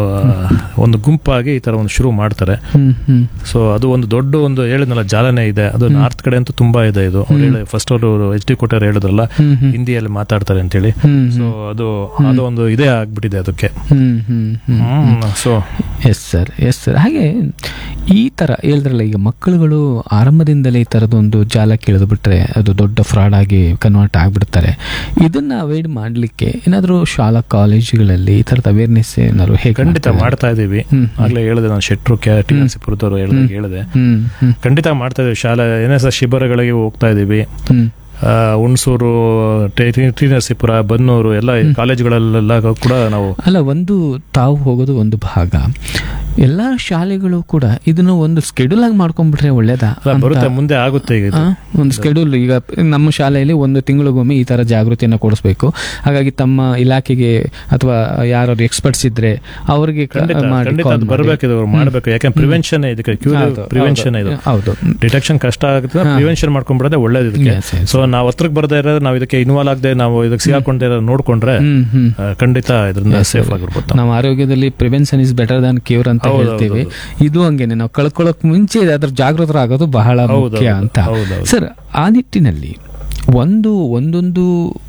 ಒಂದು ಗುಂಪಾಗಿ ಈ ತರ ಒಂದು ಶುರು ಮಾಡ್ತಾರೆ ಹ್ಞೂ ಹ್ಞೂ ಸೊ ಅದು ಒಂದು ದೊಡ್ಡ ಒಂದು ಹೇಳಿದ್ನಲ್ಲ ಜಾಲನೆ ಇದೆ ಅದು ನಾರ್ತ್ ಕಡೆ ಅಂತೂ ತುಂಬಾ ಇದೆ ಇದು ಅವ್ರು ಹೇಳಿ ಫಸ್ಟ್ ಅವರು ಎಚ್ ಡಿ ಕೊಟ್ಟರು ಹೇಳಿದ್ರಲ್ಲ ಹಿಂದಿಯಲ್ಲಿ ಮಾತಾಡ್ತಾರೆ ಅಂತೇಳಿ ಹ್ಮ್, ಸೊ ಅದು ಅದು ಒಂದು ಇದೇ ಆಗ್ಬಿಟ್ಟಿದೆ ಅದಕ್ಕೆ ಹ್ಮ್ ಹ್ಮ್ ಹ್ಮ್ so yes sir yes sir ಹಾಗೆ ಈ ಥರ ಹೇಳಿದ್ರಲ್ಲ ಈಗ ಮಕ್ಕಳುಗಳು ಆರಂಭದಿಂದಲೇ ಈ ಥರದೊಂದು ಜಾಲಕ್ಕೆ ಇಳಿದು ಬಿಟ್ರೆ ಅದು ದೊಡ್ಡ ಫ್ರಾಡ್ ಆಗಿ ಕನ್ವರ್ಟ್ ಆಗಿಬಿಡ್ತಾರೆ ಇದನ್ನ ಅವಾಯ್ಡ್ ಮಾಡಲಿಕ್ಕೆ ಏನಾದರೂ ಶಾಲಾ ಕಾಲೇಜುಗಳಲ್ಲಿ ಈ ಥರದ ಅವೇರ್ನೆಸ್ ಏನಾದ್ರು ಹೇಗೆ ಖಂಡಿತ ಮಾಡ್ತಾರೆ? ಮಾಡ್ತಾ ಇದೀವಿ ಹ್ಮ್. ಆಗ್ಲೇ ಹೇಳಿದೆ ನಾನು ಶೆಟ್ರು ಕೆ ಟಿ ಎನ್ ಸಿಪುರದವರು ಹೇಳಿದಾಗ ಹೇಳಿದೆ ಹ್ಮ್ ಹ್ಮ್ ಖಂಡಿತ ಮಾಡ್ತಾ ಇದೀವಿ ಶಾಲಾ ಎನ್ ಎಸ್ ಎಸ್ ಶಿಬಿರಗಳಿಗೆ ಹೋಗ್ತಾ ಇದೀವಿ ಹ್ಮ್ ಆ, ಹುಣಸೂರು ಟಿ ಟಿ ನರಸೀಪುರ ಬನ್ನೂರು ಎಲ್ಲ ಈ ಕಾಲೇಜುಗಳಲ್ಲೆಲ್ಲ ಕೂಡ ನಾವು ಅಲ್ಲ ಒಂದು ತಾವು ಹೋಗೋದು ಒಂದು ಭಾಗ ಎಲ್ಲ ಶಾಲೆಗಳು ಕೂಡ ಇದನ್ನು ಒಂದು ಸ್ಕೆಡ್ಯೂಲ್ ಆಗಿ ಮಾಡ್ಕೊಂಡ್ಬಿಟ್ರೆ ಒಳ್ಳೇದಾ ಅಲ್ಲ, ಅಂತ- ಬರುತ್ತೆ ಮುಂದೆ ಆಗುತ್ತೆ ಈಗ ಇದು. ಆ, ಒಂದು ಸ್ಕೆಡ್ಯೂಲ್ ಈಗ ನಮ್ಮ ಶಾಲೆಯಲ್ಲಿ ಒಂದು ತಿಂಗಳಿಗೊಮ್ಮೆ ಈ ತರ ಜಾಗೃತಿಯನ್ನು ಕೊಡಿಸ್ಬೇಕು ಹಾಗಾಗಿ ತಮ್ಮ ಇಲಾಖೆಗೆ ಅಥವಾ ಯಾರು ಎಕ್ಸ್ಪರ್ಟ್ಸ್ ಇದ್ರೆ ಅವರಿಗೆ ಕ- ಖಂಡಿತ ಮಾಡಿ ಖಂಡಿತ call ಅದು ಮಾಡಿ. ಬರ್ಬೇಕು ಇದು ಅವ್ರು ಮಾಡ್ಬೇಕು ಯಾಕಂದ್ರೆ ಪ್ರಿವೆನ್ಷನ್ ಇದಕ್ಕೆ ಹೌದು, ಪ್ರಿವೆನ್ಷನ್ ಇದು ಹೌದು ಡಿಟೆಕ್ಷನ್ ಕಷ್ಟ ಆಗುತ್ತೆ ಪ್ರಿವೆನ್ಷನ್ ಮಾಡ್ಕೊಂಡ್ಬಿಡೋದೇ ಒಳ್ಳೇದು ಇದಕ್ಕೆ Yes, yes. ಸೊ ನಾವು ಹತ್ರಕ್ಕೆ ಬರ್ದೇ ಇರೋದು ನಾವು ಇದಕ್ಕೆ ಇನ್ವಾಲ್ವ್ ಆಗದೆ ನಾವು ಇದಕ್ಕೆ ಸಿಗಾಕೊಂಡೇ ಇರೋದು ನೋಡ್ಕೊಂಡ್ರೆ ಹ್ಮ್ ಹ್ಮ್ ಆ, ಖಂಡಿತ ಇದರಿಂದ ಸೇಫ್ ಆಗಿರ್ಬೋದು ನಾವು ಆರೋಗ್ಯದಲ್ಲಿ prevention is better than cure ಅಂತ ಹೌದು, ಹೇಳ್ತೀವಿ ಹೌದು, ಇದು ಹಂಗೇನೆ ನಾವು ಕಳ್ಕೊಳ್ಳೋಕ್ ಮುಂಚೆ ಅದ್ರ ಜಾಗೃತರಾಗೋದು ಬಹಳ ಹೌದು, ಮುಖ್ಯ ಹೌದು, ಅಂತ ಹೌದು, ಹೌದು. ಸರ್ ಆ ನಿಟ್ಟಿನಲ್ಲಿ ಒಂದು ಒಂದೊಂದು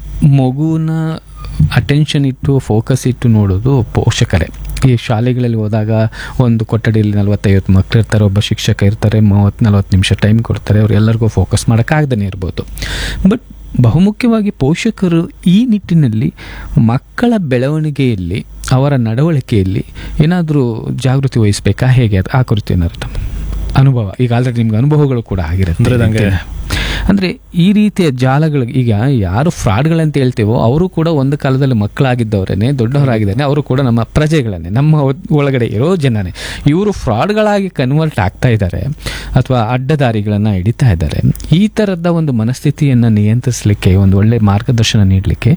ಮಗುನ ಅಟೆನ್ಷನ್ ಇಟ್ಟು ಫೋಕಸ್ ಇಟ್ಟು ನೋಡೋದು ಪೋಷಕರೇ ಈ ಶಾಲೆಗಳಲ್ಲಿ ಹೋದಾಗ ಒಂದು ಕೊಠಡಿಯಲ್ಲಿ ನಲವತ್ತೈವತ್ತು ಮಕ್ಕಳು ಇರ್ತಾರೆ ಒಬ್ಬ ಶಿಕ್ಷಕ ಇರ್ತಾರೆ ಮೂವತ್ತು ನಲವತ್ತು ನಿಮಿಷ ಟೈಮ್ ಕೊಡ್ತಾರೆ ಅವ್ರು ಎಲ್ಲರಿಗೂ ಫೋಕಸ್ ಮಾಡೋಕ್ಕಾಗ್ದೇ ಇರ್ಬೋದು ಬಟ್ ಬಹುಮುಖ್ಯವಾಗಿ ಪೋಷಕರು ಈ ನಿಟ್ಟಿನಲ್ಲಿ ಮಕ್ಕಳ ಬೆಳವಣಿಗೆಯಲ್ಲಿ ಅವರ ನಡವಳಿಕೆಯಲ್ಲಿ ಏನಾದರೂ ಜಾಗೃತಿ ವಹಿಸಬೇಕಾ ಹೇಗೆ ಅದು ಆ ಕುರಿತು ಏನಾದ್ರು ತಮ್ಮ ಅನುಭವ ಈಗ ಆಲ್ರೆಡಿ ನಿಮ್ಗೆ ಅನುಭವಗಳು ಕೂಡ ಆಗಿರುತ್ತೆ ಅಂದ್ರೆ ನಂಗೆ- ಅಂದ್ರೆ ಈ ರೀತಿಯ ಜಾಲಗಳು ಈಗ ಯಾರು ಫ್ರಾಡ್ಗಳಂತ ಹೇಳ್ತೀವೋ ಅವರು ಕೂಡ ಒಂದು ಕಾಲದಲ್ಲಿ ಮಕ್ಕಳಾಗಿದ್ದವರೇನೆ ದೊಡ್ಡವರಾಗಿದ್ದಾನೆ ಅವರು ಕೂಡ ನಮ್ಮ ಪ್ರಜೆಗಳನ್ನೇ ನಮ್ಮ ಒ- ಒಳಗಡೆ ಇರೋ ಜನನೇ ಇವರು ಫ್ರಾಡ್ಗಳಾಗಿ ಕನ್ವರ್ಟ್ ಆಗ್ತಾ ಇದ್ದಾರೆ ಅಥವಾ ಅಡ್ಡದಾರಿಗಳನ್ನು ಹಿಡಿತಾ ಇದ್ದಾರೆ ಈ ಥರದ ಒಂದು ಮನಸ್ಥಿತಿಯನ್ನು ನಿಯಂತ್ರಿಸಲಿಕ್ಕೆ ಒಂದು ಒಳ್ಳೆ ಮಾರ್ಗದರ್ಶನ ನೀಡಲಿಕ್ಕೆ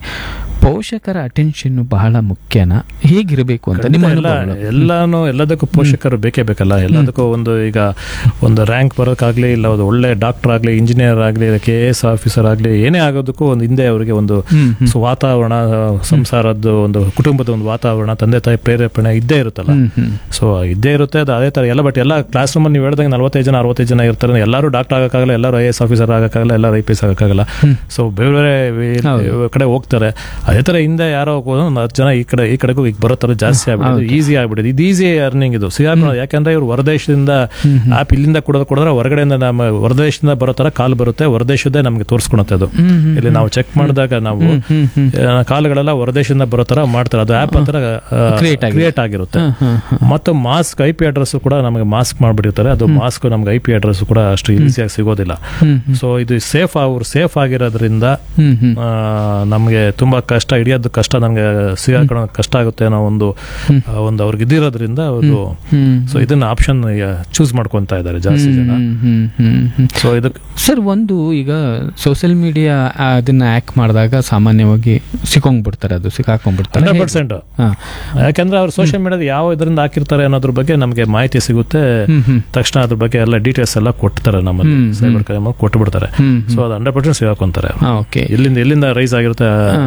ಪೋಷಕರ ಅಟೆನ್ಷನ್ ಬಹಳ ಮುಖ್ಯನಾ ಹೇಗಿರಬೇಕು ಅಂತ ನಿಮ್ಮ ಎಲ್ಲ ಅನುಭವಗಳು ಎಲ್ಲಾನು ಎಲ್ಲದಕ್ಕೂ ಪೋಷಕರು ಬೇಕೇ ಬೇಕಲ್ಲ ಎಲ್ಲದಕ್ಕೂ ಒಂದು ಈಗ ಒಂದು ರ್ಯಾಂಕ್ ಬರೋಕ್ಕಾಗ್ಲಿ ಇಲ್ಲ ಒಂದು ಒಳ್ಳೆ ಡಾಕ್ಟರ್ ಆಗ್ಲಿ ಇಂಜಿನಿಯರ್ ಆಗ್ಲಿ ಕೆ ಎಸ್ ಆಫೀಸರ್ ಆಗ್ಲಿ ಏನೇ ಆಗೋದಕ್ಕೂ ಒಂದು ಹಿಂದೆ ಅವರಿಗೆ ಒಂದು ಹ್ಮ್, ಹ್ಮ್. ಸೊ ವಾತಾವರಣ ಸಂಸಾರದ್ದು ಒಂದು ಕುಟುಂಬದ ಒಂದು ವಾತಾವರಣ ತಂದೆ ತಾಯಿ ಪ್ರೇರೇಪಣೆ ಇದ್ದೇ ಇರುತ್ತಲ್ಲ ಹ್ಮ್, ಹ್ಮ್. ಸೊ ಇದ್ದೇ ಇರುತ್ತೆ ಅದು ಅದೇ ತರ ಎಲ್ಲ ಬಟ್ ಎಲ್ಲ ಕ್ಲಾಸ್ ರೂಮಲ್ಲಿ ನೀವು ಹೇಳ್ದಂಗೆ ನಲವತ್ತೈದು ಜನ ಅರವತ್ತೈದು ಜನ ಇರ್ತಾರೆ ಎಲ್ಲರೂ ಡಾಕ್ಟರ್ ಆಗಕ್ಕಾಗಲ್ಲ ಎಲ್ಲರೂ ಐ ಎಸ್ ಆಫೀಸರ್ ಆಗಕ್ಕಾಗಲ್ಲ ಎಲ್ಲರೂ ಐ ಪಿ ಎಸ್ ಆಗಕ್ಕಾಗಲ್ಲ ಸೊ ಬೇರೆ ಬೇರೆ ವಿ- ಹೌದು. ಕಡೆ ಹೋಗ್ತಾರೆ ಅದೇ ತರ ಹಿಂದೆ ಯಾರೋ ಒಂದು ಹತ್ತು ಜನ ಈ ಕಡೆ ಈ ಕಡೆಗೂ ಈಗ ಬರೋ ತರ ಜಾಸ್ತಿ ಆಗ್ಬಿಟ್ಟಿದೆ ಈಸಿ ಆಗ್ಬಿಟ್ಟಿದೆ ಇದು ಈಸಿ ಅರ್ನಿಂಗ್ ಇದು ಸಿಗಾಕೊಳ್ಳೋದು ಯಾಕಂದ್ರೆ ಇವ್ರು ಹೊರದೇಶದಿಂದ ಆಪ್ ಇಲ್ಲಿಂದ ಕೊಡೋದು ಕೊಡಿದ್ರೆ ಹೊರಗಡೆಯಿಂದ ನಮ್ಮ ಹೊರದೇಶದಿಂದ ಬರೋ ತರ ಕಾಲ್ ಬರುತ್ತೆ ಹೊರದೇಶದ್ದೇ ನಮಗೆ ತೋರಿಸ್ಕೊಳುತ್ತೆ ಅದು ಇಲ್ಲಿ ನಾವು ಚೆಕ್ ಮಾಡಿದಾಗ ನಾವು ಹ್ಮ್, ಹ್ಮ್. ಆ, ಕಾಲ್ಗಳೆಲ್ಲ ಹೊರದೇಶದಿಂದ ಬರೋ ತರ ಮಾಡ್ತಾರೆ ಅದು ಆಪ್ ಹತ್ರ Create ಆಗಿದೆ. ಕ್ರಿಯೇಟ್ ಆಗಿರುತ್ತೆ ಹ್ಮ್, ಹ್ಮ್, ಮತ್ತು ಮಾಸ್ಕ್ ಐ ಪಿ ಅಡ್ರೆಸ್ ಕೂಡ ನಮಗೆ ಮಾಸ್ಕ್ ಮಾಡ್ಬಿಟ್ಟಿರ್ತಾರೆ ಅದು ಮಾಸ್ಕ್ ನಮ್ಗೆ ಐ ಪಿ ಅಡ್ರೆಸ್ ಕೂಡ ಅಷ್ಟು ಈಸಿಯಾಗಿ ಸಿಗೋದಿಲ್ಲ ಹ್ಮ್, ಸೊ ಇದು ಸೇಫ್ ಅವ್ರು ಸೇಫ್ ಆಗಿರೋದ್ರಿಂದ ಹ್ಮ್, ಹ್ಮ್. ಆ, ನಮಗೆ ತುಂಬಾ ಕಷ್ಟ ಹಿಡಿಯೋದು ಕಷ್ಟ ನಮಗೆ ಸಿಗಾಕೊಳ್ಳೋ ಕಷ್ಟ ಆಗುತ್ತೆ ಅನ್ನೋ ಒಂದು ಆ, ಒಂದು ಅವ್ರಿಗೆ ಇದಿರೋದ್ರಿಂದ ಅವರು ಹ್ಮ್. ಸೊ ಇದನ್ನ ಆಪ್ಷನ್ ಚೂಸ್ ಮಾಡ್ಕೊಂತ ಇದ್ದಾರೆ ಜಾಸ್ತಿ ಜನ ಹ್ಮ್, ಹ್ಮ್, ಹ್ಮ್, ಹ್ಮ್. ಸೊ ಇದಕ್ಕೆ ಸರ್ ಒಂದು ಈಗ ಸೋಷಿಯಲ್ ಮೀಡಿಯಾ ಅದನ್ನ ಆಕ್ಟ್ ಮಾಡಿದಾಗ ಸಾಮಾನ್ಯವಾಗಿ ಸಿಕ್ಕೊಂಡ್ಬಿಡ್ತಾರೆ ಅದು ಸಿಕ್ಕಾಕೊಂಡ್ಬಿಡ್ತಾರೆ ಹಂಡ್ರೆಡ್ ಪರ್ಸೆಂಟ್ ಹಾ. ಯಾಕಂದ್ರೆ ಅವ್ರು ಸೋಷಿಯಲ್ ಮೀಡಿಯಾದ ಯಾವ ಇದರಿಂದ ಹಾಕಿರ್ತಾರೆ ಅನ್ನೋದ್ರ ಬಗ್ಗೆ ನಮಗೆ ಮಾಹಿತಿ ಸಿಗುತ್ತೆ ಹ್ಮ್, ಹ್ಮ್. ತಕ್ಷಣ ಅದ್ರ ಬಗ್ಗೆ ಎಲ್ಲ ಡೀಟೇಲ್ಸ್ ಎಲ್ಲ ಕೊಡ್ತಾರೆ ನಮ್ಮಲ್ಲಿ ಹ್ಮ್, ಸೈಬರ್ ಕ್ರೈಮ್ ಕೊಟ್ಟು ಬಿಡ್ತಾರೆ ಹ್ಮ್, ಸೊ ಅದು ಹಂಡ್ರೆಡ್ ಪರ್ಸೆಂಟ್ ಸಿಗಾಕೊಂತಾರೆ ಹಾ, ಓಕೆ ಎಲ್ಲಿಂದ ಎಲ್ಲಿಂದ ರೈಸ್ ಆಗಿರುತ್ತೆ ಹಾ, ಹ್ಮ್.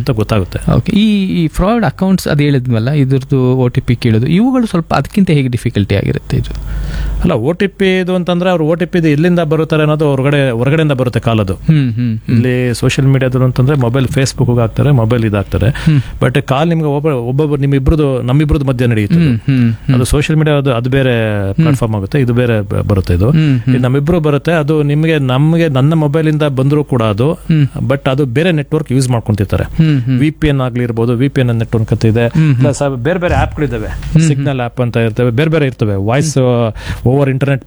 ಅಂತ ಗೊತ್ತಾಗುತ್ತೆ ಓಕೆ ಈ ಈ ಫ್ರಾಡ್ ಅಕೌಂಟ್ಸ್ ಅದು ಹೇಳಿದ್ವಲ್ಲ ಇದ್ರದ್ದು ಒ ಟಿ ಪಿ ಕೇಳೋದು ಇವುಗಳು ಸ್ವಲ್ಪ ಅದಕ್ಕಿಂತ ಹೇಗೆ ಡಿಫಿಕಲ್ಟಿ ಆಗಿರುತ್ತೆ ಇದು ಅಲ್ಲ ಓ ಟಿ ಪಿ ಇದು ಅಂತಂದ್ರೆ ಅವ್ರು ಓ ಟಿ ಪಿ ಎಲ್ಲಿಂದ ಬರುತ್ತಾರೆ ಅನ್ನೋದು ಹೊರಗಡೆ ಹೊರಗಡೆಯಿಂದ ಬರುತ್ತೆ ಕಾಲದು ಹ್ಮ್ ಹ್ಮ್ ಇಲ್ಲಿ ಸೋಷಿಯಲ್ ಮೀಡಿಯಾದ್ರು ಅಂತಂದ್ರೆ ಮೊಬೈಲ್ ಫೇಸ್ಬುಕ್ ಹಾಕ್ತಾರೆ ಮೊಬೈಲ್ ಇದಾಗ್ತಾರೆ ಬಟ್ ಕಾಲ್ ನಿಮ್ಗೆ ಒಬ್ಬ ಒಬ್ಬೊಬ್ಬರು ನಿಮ್ಮಿಬ್ರದ್ದು ನಮ್ಮಿಬ್ರದ್ದು ಮಧ್ಯೆ ನಡೆಯುತ್ತೆ ಅದು. ಹ್ಮ್ ಹ್ಮ್ ಅದು ಸೋಷಿಯಲ್ ಮೀಡಿಯಾ ಅದು ಅದು ಬೇರೆ ಪ್ಲಾಟ್ಫಾರ್ಮ್ ಆಗುತ್ತೆ ಇದು ಬೇರೆ ಬ- ಬರುತ್ತೆ ಇದು ಹ್ಮ್ ಇದು ನಮ್ಮಿಬ್ರು ಬರುತ್ತೆ ಅದು ನಿಮಗೆ ನಮಗೆ ನನ್ನ ಮೊಬೈಲ್ ಇಂದ ಬಂದರೂ ಕೂಡ ಅದು ಬಟ್ ಅದು ಬೇರೆ ನೆಟ್ವರ್ಕ್ ಯೂಸ್ ಮಾಡ್ಕೊಂತಿರ್ತಾರೆ ಹ್ಮ್ ಹ್ಮ್ ವಿ ಪಿ ಎನ್ ಆಗ್ಲಿ ಇರ್ಬೋದು ವಿ ಪಿ ಎನ್ ನೆಟ್ವರ್ಕ್ ಅಂತ ಇದೆ ಪ್ಲಸ್ ಬೇರೆ ಬೇರೆ ಆ್ಯಪ್ಗಳಿದ್ದಾವೆ ಸಿಗ್ನಲ್ ಆ್ಯಪ್ ಅಂತ ಇರ್ತವೆ ಬೇರೆ ಬೇರೆ ಇರ್ತವೆ ವಾಯ್ಸ್ ಓವರ್ ಇಂಟರ್ನೆಟ್